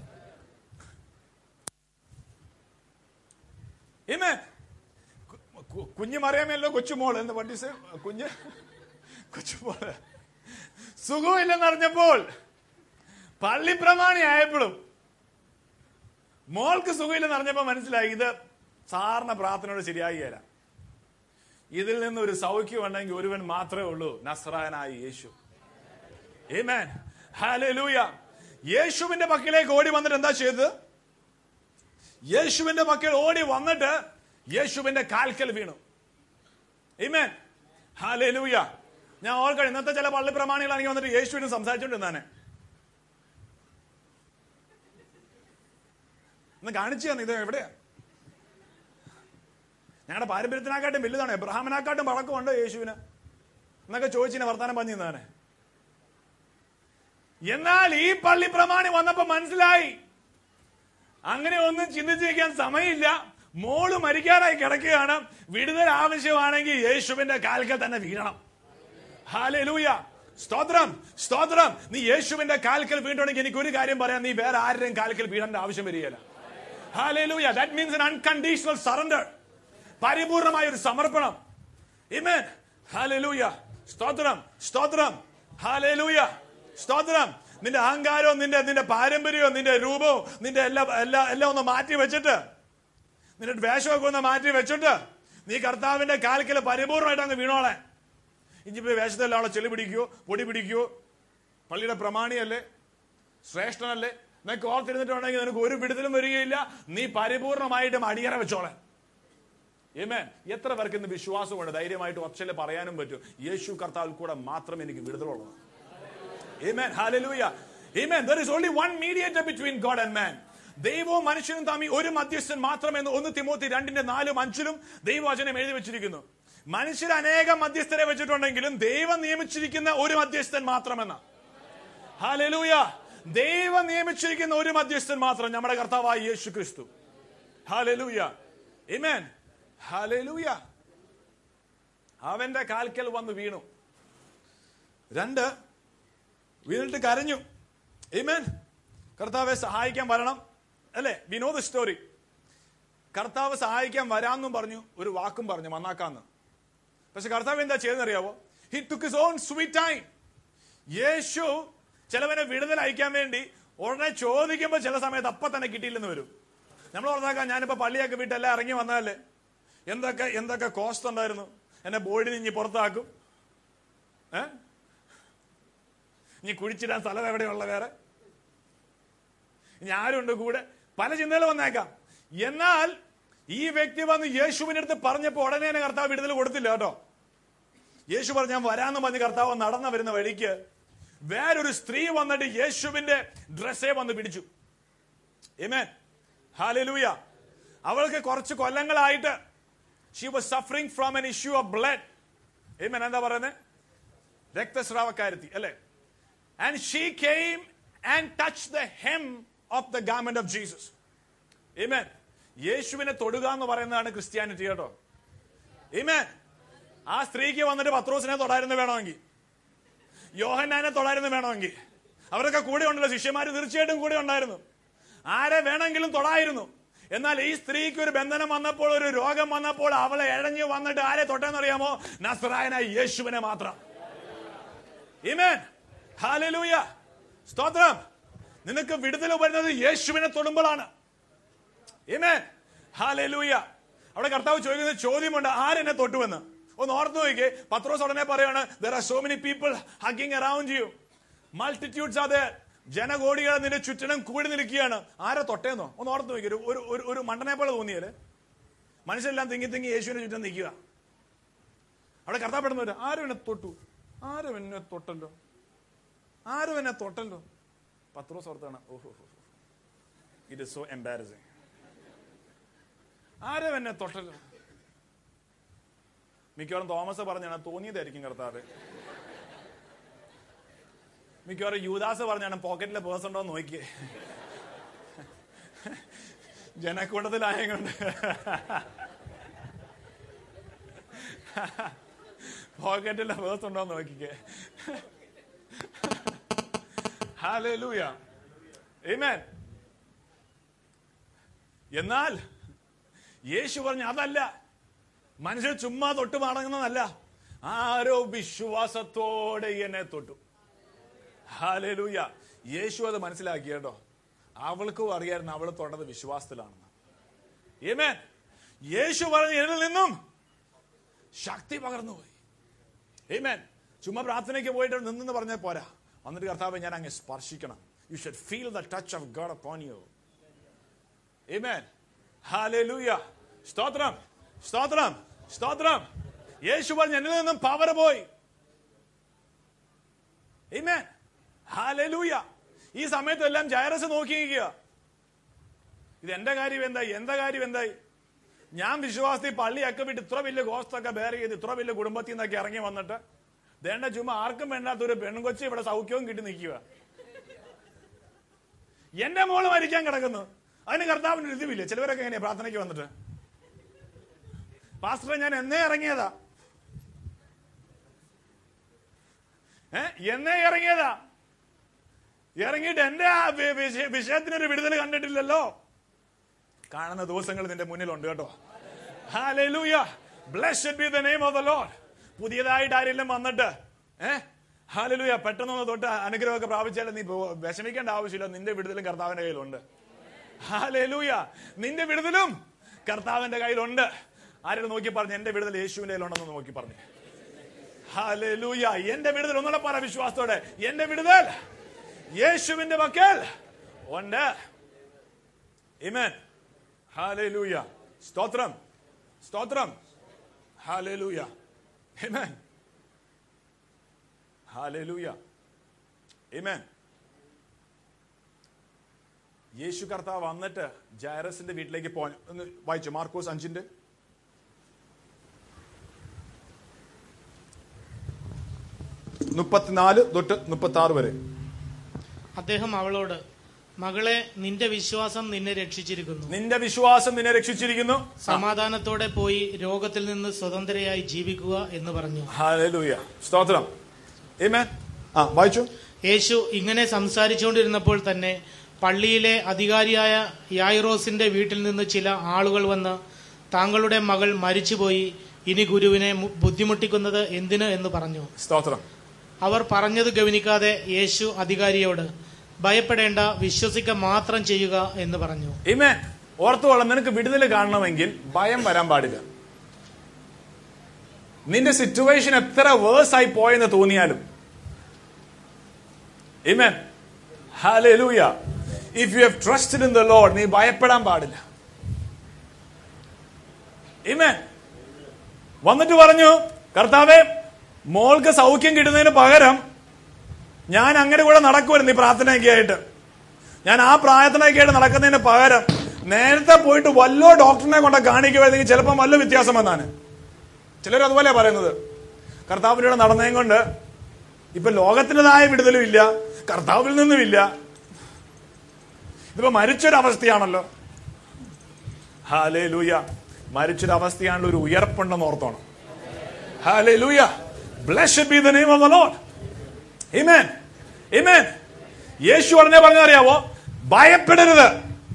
ഇമേ കുഞ്ഞു മറിയാമല്ലോ കൊച്ചുമോൾ എന്ന് പണ്ടീസ് കുഞ്ഞ് കൊച്ചുമോള് സുഖമില്ലെന്നറിഞ്ഞപ്പോൾ പള്ളി പ്രമാണി ആയപ്പോഴും മോൾക്ക് സുഖമില്ലെന്ന് അറിഞ്ഞപ്പോ മനസ്സിലായി ഇത് സാറിന പ്രാർത്ഥനയോട് ശരിയാകുകയില്ല ഇതിൽ നിന്ന് ഒരു സൗഖ്യം ഉണ്ടെങ്കിൽ ഒരുവൻ മാത്രമേ ഉള്ളൂ നസ്രായനായ യേശു Amen. Hallelujah. യേശുവിന്റെ പക്കലേക്ക് ഓടി വന്നിട്ട് എന്താ ചെയ്തത് യേശുവിന്റെ പക്കൽ ഓടി വന്നിട്ട് യേശുവിന്റെ കാൽക്കൽ വീണു Amen. Hallelujah. ഞാൻ ഓർക്കണം ഇന്നത്തെ ചില പള്ളി പ്രമാണികളാണെങ്കിൽ വന്നിട്ട് യേശുവിന് സംസാരിച്ചോണ്ടിരുന്നാനെ ഒന്ന് കാണിച്ചു തന്നെ ഇത് എവിടെയാ ഞങ്ങളുടെ പാരമ്പര്യത്തിനെക്കാട്ടും വലുതാണ് എബ്രഹാമിനെക്കാട്ടും പഴക്കമുണ്ട് യേശുവിന് എന്നൊക്കെ ചോദിച്ചിനെ വർത്താനം പറഞ്ഞു തന്നെ എന്നാൽ ഈ പള്ളി പ്രമാണി വന്നപ്പോ മനസ്സിലായി അങ്ങനെ ഒന്നും ചിന്തിച്ചിരിക്കാൻ സമയമില്ല മോള് മരിക്കാറായി കിടക്കുകയാണ് വിടുതൽ ആവശ്യമാണെങ്കിൽ യേശുവിന്റെ കാൽക്കൽ തന്നെ വീഴണം ഹാലൂയ സ്തോത്രം സ്തോത്രം നീ യേശുവിന്റെ കാൽക്കൽ വീണ്ടുണ്ടെങ്കിൽ എനിക്ക് ഒരു കാര്യം പറയാം നീ വേറെ ആരുടെയും കാൽക്കൽ വീഴേണ്ട ആവശ്യം വരികയില്ല hallelujah that means an unconditional surrender പരിപൂർണമായ ഒരു സമർപ്പണം Amen. Hallelujah. സ്തോത്രം സ്തോത്രം ഹാലൂയ സ്തോത്രം നിന്റെ അഹങ്കാരവും നിന്റെ നിന്റെ പാരമ്പര്യവും നിന്റെ രൂപവും നിന്റെ എല്ലാ എല്ലാ എല്ലാം ഒന്ന് മാറ്റി വെച്ചിട്ട് നിന്റെ വേഷമൊക്കെ ഒന്ന് മാറ്റി വെച്ചിട്ട് നീ കർത്താവിന്റെ കാൽക്കൽ പരിപൂർണമായിട്ട് അങ്ങ് വീണോളെ ഇനിയിപ്പോ വേഷത്തെല്ലാം അവളെ ചെളി പിടിക്കുവോ പൊടി പിടിക്കുവോ പള്ളിയുടെ പ്രമാണിയല്ലേ ശ്രേഷ്ഠനല്ലേ നിനക്ക് ഓർത്തിരുന്നിട്ടുണ്ടെങ്കിൽ നിനക്ക് ഒരു വിടുതലും വരികയില്ല നീ പരിപൂർണമായിട്ടും അടിയറ വെച്ചോളെ ഏമേൻ എത്ര പേർക്ക് ഇന്ന് വിശ്വാസമുണ്ട് ധൈര്യമായിട്ട് ഒച്ചല് പറയാനും പറ്റും യേശു കർത്താവിൽ കൂടെ മാത്രം എനിക്ക് വിടുതലുള്ളത് Amen. Hallelujah. Amen. There is only one mediator between God and man. ദൈവവും മനുഷ്യനും തമ്മിൽ ഒരു മധ്യസ്ഥൻ മാത്രമെന്ന് ഒന്ന് തിമോത്തി രണ്ടിന്റെ നാലും അഞ്ചിലും ദൈവവചനം എഴുതി വെച്ചിരിക്കുന്നു മനുഷ്യർ അനേകം മധ്യസ്ഥരെ വെച്ചിട്ടുണ്ടെങ്കിലും ദൈവം നിയമിച്ചിരിക്കുന്ന ഒരു മധ്യസ്ഥൻ മാത്രമെന്ന ഹാലലൂയ ദൈവം നിയമിച്ചിരിക്കുന്ന ഒരു മധ്യസ്ഥൻ മാത്രം നമ്മുടെ കർത്താവായ യേശു ക്രിസ്തു ഹാലലൂയ Amen. ഹാലലൂയ അവന്റെ കാൽക്കൽ വന്ന് വീണു രണ്ട് വീണിട്ട് കരഞ്ഞു Amen. കർത്താവെ സഹായിക്കാൻ വരണം അല്ലേ വിനോദ സ്റ്റോറി കർത്താവ് സഹായിക്കാൻ വരാമെന്നും പറഞ്ഞു ഒരു വാക്കും പറഞ്ഞു വന്നാക്കാന്ന് പക്ഷെ കർത്താവ് എന്താ ചെയ്തെന്നറിയാവോ he took his own sweet time യേശു ചിലവനെ വിടുതൽ അയക്കാൻ വേണ്ടി ഉടനെ ചോദിക്കുമ്പോൾ ചില സമയത്ത് അപ്പൊ തന്നെ കിട്ടിയില്ലെന്ന് വരും നമ്മൾ ഓർത്താക്കാം ഞാനിപ്പോ പള്ളിയൊക്കെ വിട്ട് എല്ലാം ഇറങ്ങി വന്നാലേ എന്തൊക്കെ എന്തൊക്കെ കോസ്റ്റ് ഉണ്ടായിരുന്നു എന്നെ ബോഡി ഇനി പുറത്താക്കും ഏ ഇനി കുഴിച്ചിടാൻ സ്ഥലം എവിടെയുള്ള വേറെ ഇനി ആരുണ്ട് കൂടെ പല ചിന്തകൾ വന്നേക്കാം എന്നാൽ ഈ വ്യക്തി വന്ന് യേശുവിന്റെ അടുത്ത് പറഞ്ഞപ്പോ ഉടനെ തന്നെ കർത്താവ് വിടുതൽ കൊടുത്തില്ല കേട്ടോ യേശു പറഞ്ഞു ഞാൻ വരാന്ന് പറഞ്ഞ് കർത്താവ് നടന്ന വരുന്ന വഴിക്ക് വേറൊരു സ്ത്രീ വന്നിട്ട് യേശുവിന്റെ ഡ്രസ്സേ വന്ന് പിടിച്ചു Amen. Hallelujah. അവൾക്ക് കുറച്ച് കൊല്ലങ്ങളായിട്ട് she was suffering from an issue of blood Amen. എന്താ പറയുന്നത് രക്തസ്രാവക്കാരത്തി അല്ലേ and she came and touch the hem of the garment of Jesus Amen. യേശുവിനെ തൊടുക എന്ന് പറയുന്നതാണ് ക്രിസ്ത്യാനിറ്റി കേട്ടോ Amen. ആ സ്ത്രീക്ക് വന്നിട്ട് പത്രോസിനെ തൊടായിരുന്നു വേണമെങ്കിൽ യോഹന്നാനെ തൊടായിരുന്നു വേണമെങ്കിൽ അവരൊക്കെ കൂടെ ഉണ്ടല്ലോ ശിഷ്യന്മാർ തീർച്ചയായിട്ടും കൂടെ ഉണ്ടായിരുന്നു ആരെ വേണമെങ്കിലും തൊടായിരുന്നു എന്നാൽ ഈ സ്ത്രീക്ക് ഒരു ബന്ധനം വന്നപ്പോൾ ഒരു രോഗം വന്നപ്പോൾ അവളെ എഴഞ്ഞു വന്നിട്ട് ആരെ തൊട്ടെന്നറിയാമോ നസ്രായനായ യേശുവിനെ മാത്രം Amen. Hallelujah. സ്തോത്രം നിനക്ക് വിടുതൽ വരുന്നത് യേശുവിനെ തൊടുമ്പോഴാണ് Amen. Hallelujah. അവിടെ കർത്താവ് ചോദിക്കുന്ന ചോദ്യമുണ്ട് ആരെന്നെ തൊട്ടുവെന്ന് ഒന്ന് ഓർത്ത് നോക്കിക്കേ പത്രോസ് ഉടനെ പറയാണ് there are so many people hugging around you multitudes അത് ജനകോടികൾ നിന്റെ ചുറ്റിനും കൂടി നിൽക്കുകയാണ് ആരെ തൊട്ടേന്നോ ഒന്ന് ഓർത്ത് നോക്കി ഒരു ഒരു ഒരു മണ്ടനെ പോലെ തോന്നിയാല് മനുഷ്യരെല്ലാം തിങ്ങി തിങ്ങി യേശുവിനെ ചുറ്റും നിൽക്കുക അവിടെ കർത്താവ് പെടുന്നവര് ആരും എന്നെ തൊട്ടു ആരും എന്നെ തൊട്ടല്ലോ ആരും എന്നെ തൊട്ടല്ലോ പത്രോസ് ഓർത്താണ് ഓഹോ ഇറ്റ് ഇസ് സോ എംബാരസിങ് ആരും എന്നെ തൊട്ടല്ലോ മിക്കവാറും തോമസ് പറഞ്ഞാണ് തോന്നിയതായിരിക്കും കർത്താവ് മിക്കവാറും യൂദാസ് പറഞ്ഞാണ് പോക്കറ്റിലെ പേഴ്സ് ഉണ്ടോ എന്ന് നോക്കിയേ ജനക്കൂട്ടത്തിലായകൊണ്ട് പോക്കറ്റിലെ പേഴ്സ് ഉണ്ടോ എന്ന് നോക്കിക്കേ ഹാലൂയ Amen. എന്നാൽ യേശു പറഞ്ഞു അതല്ല മനുഷ്യർ ചുമ്മാ തൊട്ട് മടങ്ങുന്നതല്ല ആരോ വിശ്വാസത്തോടെ എന്നെ തൊട്ടു ഹാലൂയ യേശു അത് മനസ്സിലാക്കി കേട്ടോ അവൾക്കും അറിയായിരുന്നു അവൾ തൊട്ടത് വിശ്വാസത്തിലാണെന്ന് ഏമേൻ യേശു പറഞ്ഞു എന്നിൽ നിന്നും ശക്തി പകർന്നുപോയി ഏമേൻ ചുമ്മാ പ്രാർത്ഥനയ്ക്ക് പോയിട്ട് നിന്നെന്ന് പറഞ്ഞാൽ പോരാ വന്നിട്ട് കർത്താവ് ഞാൻ അങ്ങ് സ്പർശിക്കണം you should feel the touch of God upon you Amen. Hallelujah. സ്തോത്രം സ്തോത്രം സ്തോത്രം യേശു പറഞ്ഞു എന്നിൽ നിന്നും പവർ പോയി Amen. Hallelujah. ഈ സമയത്തെല്ലാം ജൈറസ് നോക്കി നിൽക്കുക ഇത് എന്റെ കാര്യം എന്തായി എന്താ കാര്യം എന്തായി ഞാൻ വിശ്വാസത്തിൽ പള്ളിയൊക്കെ വിട്ട് ഇത്ര വലിയ ഗോസ്തൊക്കെ ബേർ ചെയ്ത് ഇത്ര വലിയ കുടുംബത്തിൽ നിന്നൊക്കെ ഇറങ്ങി വന്നിട്ട് ദേണ്ട ചുമ്മാ ആർക്കും വേണ്ടാത്ത ഒരു പെൺകൊച്ചി ഇവിടെ സൗഖ്യവും കിട്ടി നിൽക്കുക എന്റെ മോള് മരിക്കാൻ കിടക്കുന്നു അതിന് കർത്താവിന് രുതിവില്ല ചിലവരൊക്കെ എങ്ങനെയാ പ്രാർത്ഥനയ്ക്ക് വന്നിട്ട് പാസ്റ്ററെ ഞാൻ എന്നേ ഇറങ്ങിയതാ ഏ എന്നേ ഇറങ്ങിയതാ ഇറങ്ങിയിട്ട് എന്റെ ആ വി- വിഷയ- വിഷയത്തിനൊരു വിടുതൽ കണ്ടിട്ടില്ലല്ലോ കാണുന്ന ദിവസങ്ങൾ നിന്റെ മുന്നിലുണ്ട് കേട്ടോ Hallelujah. Blessed be the name of the Lord. പുതിയതായിട്ട് ആരെങ്കിലും വന്നിട്ട് ഏ ഹാലലൂയ പെട്ടെന്നൊന്ന് തൊട്ട് അനുഗ്രഹമൊക്കെ പ്രാപിച്ചാൽ നീ പോ- വിഷമിക്കേണ്ട ആവശ്യമില്ല നിന്റെ വിടുതലും കർത്താവിന്റെ കയ്യിലുണ്ട് ഹാലലൂയ നിന്റെ വിടുതലും കർത്താവിന്റെ കയ്യിലുണ്ട് ആരും നോക്കി പറഞ്ഞു എന്റെ വിടുതൽ യേശുവിന്റെ കയ്യിലുണ്ടെന്ന് നോക്കി പറഞ്ഞു ഹല്ലേലൂയ എന്റെ വിടുതൽ ഒന്നുകൂടെ പറ വിശ്വാസത്തോടെ എന്റെ വിടുതൽ യേശുവിന്റെ മക്കൾ ഉണ്ട് ഇമൻ ഹല്ലേലൂയ സ്തോത്രം സ്തോത്രം ഹല്ലേലൂയ ഇമൻ ഹല്ലേലൂയ ഇമൻ യേശു കർത്താവ് വന്നിട്ട് ജൈറസിന്റെ വീട്ടിലേക്ക് പോകാൻ ഒന്ന് വായിച്ചു മാർക്കോസ് അഞ്ചിന്റെ മുപ്പത്തിനാല് തൊട്ട് മുപ്പത്തി ആറ് വരെ അദ്ദേഹം അവളോട് മകളെ നിന്റെ വിശ്വാസം നിന്നെ രക്ഷിച്ചിരിക്കുന്നു നിന്റെ വിശ്വാസം നിന്നെ രക്ഷിച്ചിരിക്കുന്നു സമാധാനത്തോടെ പോയി രോഗത്തിൽ നിന്ന് സ്വതന്ത്രയായി ജീവിക്കുക എന്ന് പറഞ്ഞു ഹല്ലേലൂയ സ്തോത്രം ആമേൻ ആ വായിച്ചു യേശു ഇങ്ങനെ സംസാരിച്ചുകൊണ്ടിരുന്നപ്പോൾ തന്നെ പള്ളിയിലെ അധികാരിയായ യായിറോസിന്റെ വീട്ടിൽ നിന്ന് ചില ആളുകൾ വന്ന് താങ്കളുടെ മകൾ മരിച്ചുപോയി ഇനി ഗുരുവിനെ മു- ബുദ്ധിമുട്ടിക്കുന്നത് എന്തിന് എന്ന് പറഞ്ഞു സ്തോത്രം അവർ പറഞ്ഞത് ഗവനിക്കാതെ യേശു അധികാരിയോട് ഭയപ്പെടേണ്ട വിശ്വസിക്ക മാത്രം ചെയ്യുക എന്ന് പറഞ്ഞു ഇമേൻ ഓർത്തുകൊള്ളാം നിനക്ക് വിടുതൽ കാണണമെങ്കിൽ ഭയം വരാൻ പാടില്ല നിന്റെ സിറ്റുവേഷൻ എത്ര വേഴ്സ് ആയി പോയെന്ന് തോന്നിയാലും ഇമേൻ ഹല്ലേലൂയ if you have trusted in the lord നീ ഭയപ്പെടാൻ പാടില്ല ഇമേൻ വന്നിട്ട് പറഞ്ഞു കർത്താവേ മോൾക്ക് സൗഖ്യം കിട്ടുന്നതിന് പകരം ഞാൻ അങ്ങനെ കൂടെ നടക്കുമായിരുന്നു ഈ പ്രാർത്ഥനയൊക്കെ ആയിട്ട് ഞാൻ ആ പ്രാർത്ഥനയൊക്കെ ആയിട്ട് നടക്കുന്നതിന് പകരം നേരത്തെ പോയിട്ട് വല്ലോ ഡോക്ടറിനെ കൊണ്ട് കാണിക്കുമായിരുന്നെങ്കിൽ ചിലപ്പം വല്ല വ്യത്യാസം വന്നാണ് ചിലർ അതുപോലെ പറയുന്നത് കർത്താവിലൂടെ നടന്നതും കൊണ്ട് ഇപ്പൊ ലോകത്തിൻ്റെതായ വിടുതലും ഇല്ല കർത്താവിൽ നിന്നും ഇല്ല ഇതിപ്പോ മരിച്ചൊരവസ്ഥയാണല്ലോ ഹാലേ ലൂയ മരിച്ചൊരവസ്ഥയാണല്ലോ ഒരു ഉയർപ്പുണ്ടെന്ന് ഓർത്തോണം ഹാലേ ലൂയ blessed be the name of the lord Amen. Amen. യേശു ഉടനെ പറഞ്ഞറിയാവോ ഭയപ്പെടരുത്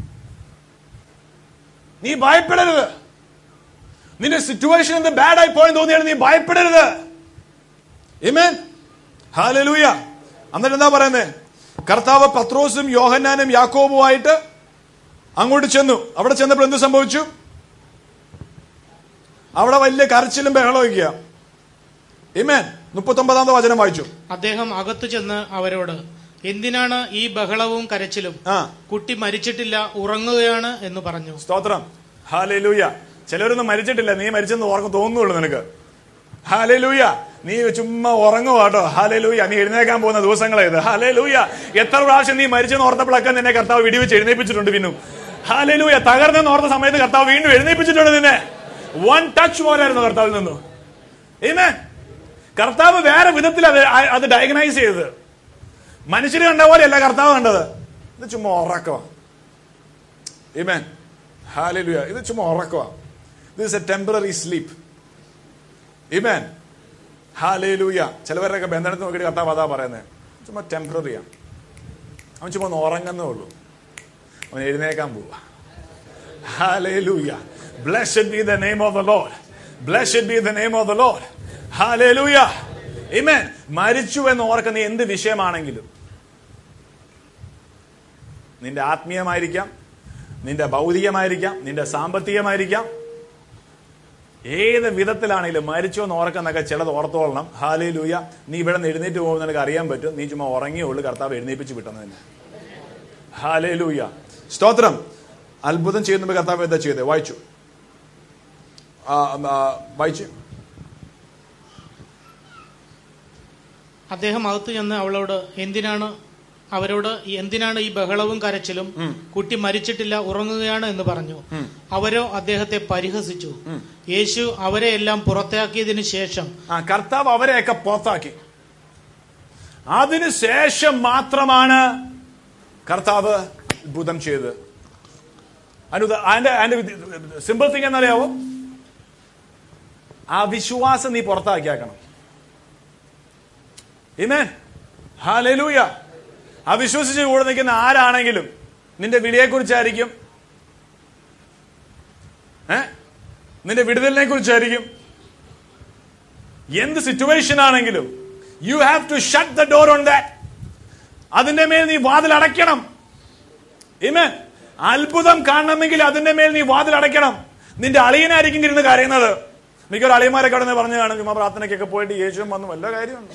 നീ ഭയപ്പെടരുത് നിന്റെ സിറ്റുവേഷൻ എന്ത് ബാഡ് ആയി പോയെന്ന് തോന്നിയാൽ നീ ഭയപ്പെടരുത് Amen. ഹാലലൂയ എന്നിട്ട് എന്താ പറയുന്നത് കർത്താവ് പത്രോസും യോഹന്നാനും യാക്കോബുമായിട്ട് അങ്ങോട്ട് ചെന്നു അവിടെ ചെന്നപ്പോൾ എന്ത് സംഭവിച്ചു അവിടെ വലിയ കരച്ചിലും ബഹളമൊക്കെയാ ഇമേൻ മുപ്പത്തൊമ്പതാമത്തെ വചനം വായിച്ചു അദ്ദേഹം അകത്തു ചെന്ന് അവരോട് എന്തിനാണ് ഈ ബഹളവും കരച്ചിലും ആ കുട്ടി മരിച്ചിട്ടില്ല ഉറങ്ങുകയാണ് എന്ന് പറഞ്ഞു സ്തോത്രം ഹാലൂയ ചിലരൊന്നും മരിച്ചിട്ടില്ല നീ മരിച്ചെന്ന് ഓർക്ക തോന്നുള്ളൂ നിനക്ക് ഹാലൂയ നീ ചുമ്മാ ഉറങ്ങുക കേട്ടോ ഹാലൂയ നീ എഴുന്നേക്കാൻ പോകുന്ന ദിവസങ്ങളേത് ഹാലൂയ എത്ര പ്രാവശ്യം നീ മരിച്ചെന്ന് ഓർത്തപ്പോഴൊക്കെ നിന്നെ കർത്താവ് വെടിവെച്ച് എഴുന്നേപ്പിച്ചിട്ടുണ്ട് പിന്നും ഹാലൂയ തകർന്നെന്ന് ഓർത്ത സമയത്ത് കർത്താവ് വീണ്ടും എഴുന്നേപ്പിച്ചിട്ടുണ്ട് നിന്നെ വൺ ടച്ച് പോലായിരുന്നു കർത്താവിൽ നിന്നു ഏമേ കർത്താവ് വേറെ വിധത്തിൽ അത് അത് ഡയഗ്നൈസ് ചെയ്തത് മനുഷ്യർ കണ്ട പോലെയല്ല കർത്താവ് കണ്ടത് ഇത് ചുമ്മാ ഉറക്കവാ Amen. Hallelujah. ഇത് ചുമ്മാ ഉറക്കവാ this a temporary sleep Amen. Hallelujah. ചിലവരൊക്കെ ബന്ധനത്തിൽ നോക്കിയിട്ട് കർത്താവ് അതാ പറയുന്നത് ചുമ്മാ ടെമ്പററിയാ അവൻ ചുമ്മാ ഒന്ന് ഉറങ്ങുന്നേ ഉള്ളൂ അവൻ എഴുന്നേക്കാൻ പോവാ Hallelujah. Blessed be the name of the Lord. Blessed be the name of the Lord. Hallelujah. Amen. മരിച്ചു എന്ന് ഓർക്കുന്ന എന്ത് വിഷയമാണെങ്കിലും നിന്റെ ആത്മീയമായിരിക്കാം നിന്റെ ഭൗതികമായിരിക്കാം നിന്റെ സാമ്പത്തികമായിരിക്കാം ഏത് വിധത്തിലാണെങ്കിലും മരിച്ചോ എന്ന് ഓർക്കുന്നൊക്കെ ചിലത് ഓർത്തോളണം ഹാലേ ലൂയ നീ ഇവിടെ നിന്ന് എഴുന്നേറ്റ് പോകുമ്പോൾ നിനക്ക് അറിയാൻ പറ്റും നീ ചുമ്മാ ഉറങ്ങിയുള്ളൂ കർത്താവ് എഴുന്നേപ്പിച്ച് വിട്ടെന്ന് തന്നെ ഹാലേ ലൂയ സ്തോത്രം അത്ഭുതം ചെയ്യുന്ന കർത്താവ് എന്താ ചെയ്തത് വായിച്ചു ആ, ആ, വായിച്ചു അദ്ദേഹം അകത്തു ചെന്ന് അവളോട് എന്തിനാണ് അവരോട് ഈ- എന്തിനാണ് ഈ ബഹളവും കരച്ചിലും കുട്ടി മരിച്ചിട്ടില്ല ഉറങ്ങുകയാണ് എന്ന് പറഞ്ഞു അവരോ അദ്ദേഹത്തെ പരിഹസിച്ചു യേശു അവരെ എല്ലാം പുറത്താക്കിയതിനു ശേഷം ആ കർത്താവ് അവരെയൊക്കെ പുറത്താക്കി അതിനുശേഷം മാത്രമാണ് കർത്താവ് അത്ഭുതം ചെയ്തത് അനുദ അതിന്റെ അതിന്റെ സിമ്പിൾ തിങ് എന്നറിയാവോ ആ വിശ്വാസം നീ പുറത്താക്കിയാക്കണം ഇമേ ഹാലൂയ ആ വിശ്വസിച്ച് കൂടെ നിൽക്കുന്ന ആരാണെങ്കിലും നിന്റെ വിളിയെക്കുറിച്ചായിരിക്കും ഏ നിന്റെ വിടുതലിനെ കുറിച്ചായിരിക്കും എന്ത് സിറ്റുവേഷൻ ആണെങ്കിലും you have to shut the door on that അതിന്റെ മേൽ നീ വാതിൽ അടയ്ക്കണം ഇമേ അത്ഭുതം കാണണമെങ്കിൽ അതിന്റെ മേൽ നീ വാതിൽ അടയ്ക്കണം നിന്റെ അളിയനായിരിക്കും ഇരുന്ന് കരയുന്നത് മിക്കൊരു അളിയന്മാരൊക്കെ അവിടെ നിന്ന് പറഞ്ഞു കാണും ചുമ്മാ പ്രാർത്ഥനയ്ക്കൊക്കെ പോയിട്ട് യേശുവും വന്നു വല്ല കാര്യമുണ്ട്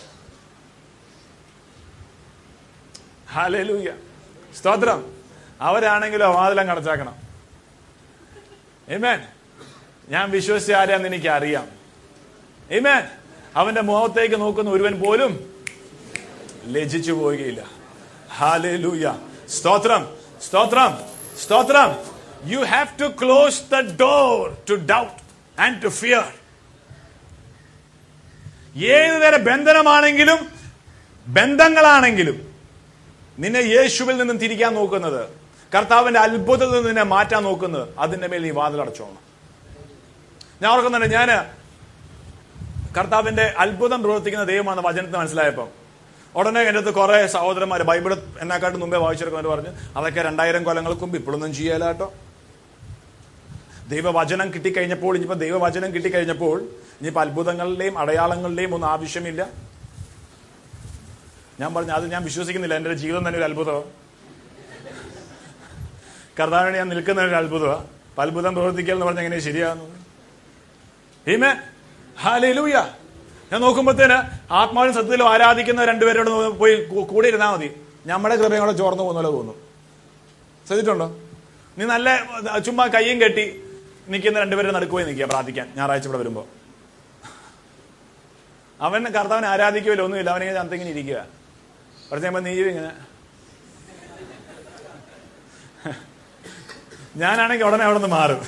ഹാലൂയ്യ സ്തോത്രം അവരാണെങ്കിലോ വാതിലം കടച്ചാക്കണം ഏമേൻ ഞാൻ വിശ്വസിച്ച ആരാന്ന് എനിക്ക് അറിയാം ഏമേൻ അവന്റെ മുഖത്തേക്ക് നോക്കുന്ന ഒരുവൻ പോലും ലജിച്ചു പോവുകയില്ല ഹാലൂയ്യ സ്തോത്രം സ്തോത്രം സ്തോത്രം you have to close the door to doubt and to fear ഏത് തരം ബന്ധനമാണെങ്കിലും ബന്ധങ്ങളാണെങ്കിലും നിന്നെ യേശുവിൽ നിന്നും തിരിക്കാൻ നോക്കുന്നത് കർത്താവിന്റെ അത്ഭുതത്തിൽ നിന്ന് നിന്നെ മാറ്റാൻ നോക്കുന്നത് അതിന്റെ മേൽ നീ വാതിലടച്ചോണം ഞാൻ ഓർക്കുന്നുണ്ട് ഞാന് കർത്താവിന്റെ അത്ഭുതം പ്രവർത്തിക്കുന്ന ദൈവമാണ് വചനത്തിന് മനസ്സിലായപ്പോൾ ഉടനെ എൻ്റെ അടുത്ത് കുറെ സഹോദരന്മാർ ബൈബിൾ എന്നെക്കാട്ടും മുമ്പേ വായിച്ചെടുക്കുന്നവർ പറഞ്ഞു അതൊക്കെ രണ്ടായിരം കൊല്ലങ്ങൾക്ക് മുമ്പ് ഇപ്പോഴൊന്നും ചെയ്യല കേട്ടോ ദൈവവചനം കിട്ടിക്കഴിഞ്ഞപ്പോൾ ഇനിയിപ്പോൾ ദൈവവചനം കിട്ടിക്കഴിഞ്ഞപ്പോൾ ഇനിയിപ്പോൾ അത്ഭുതങ്ങളുടെയും അടയാളങ്ങളുടെയും ഒന്നും ആവശ്യമില്ല ഞാൻ പറഞ്ഞു അത് ഞാൻ വിശ്വസിക്കുന്നില്ല എൻ്റെ ഒരു ജീവിതം തന്നെ ഒരു അത്ഭുതമാണ് കർത്താവിന് ഞാൻ നിൽക്കുന്ന ഒരു അത്ഭുതമാണ് അപ്പൊ അത്ഭുതം പ്രവർത്തിക്കൽ എന്ന് പറഞ്ഞാൽ എങ്ങനെ ശരിയാകുന്നു ഹീമേ ഹാലൂയ ഞാൻ നോക്കുമ്പോഴത്തേന് ആത്മാവിനും സത്യത്തിലും ആരാധിക്കുന്ന രണ്ടുപേരോട് നോ- പോയി കൂ- കൂടെ ഇരുന്നാൽ മതി നമ്മുടെ കൃപയും കൂടെ ചോർന്നു പോകുന്ന പോലെ തോന്നും ശ്രദ്ധിച്ചിട്ടുണ്ടോ നീ നല്ല അഹ് ചുമ്മാ കയ്യും കെട്ടി നിൽക്കുന്ന രണ്ടുപേരും നടുക്കുപോയി നിൽക്കുക പ്രാർത്ഥിക്കാൻ ഞായറാഴ്ച ഇവിടെ വരുമ്പോ അവൻ കർത്താവിനെ ആരാധിക്കുകയില്ല ഒന്നുമില്ല അവനിങ്ങനെ ചന്തിങ്ങനെ ഇരിക്കുക കുറച്ച് കഴിയുമ്പോൾ നീ ഇങ്ങനെ ഞാനാണെങ്കിൽ ഉടനെ അവിടെ നിന്ന് മാറും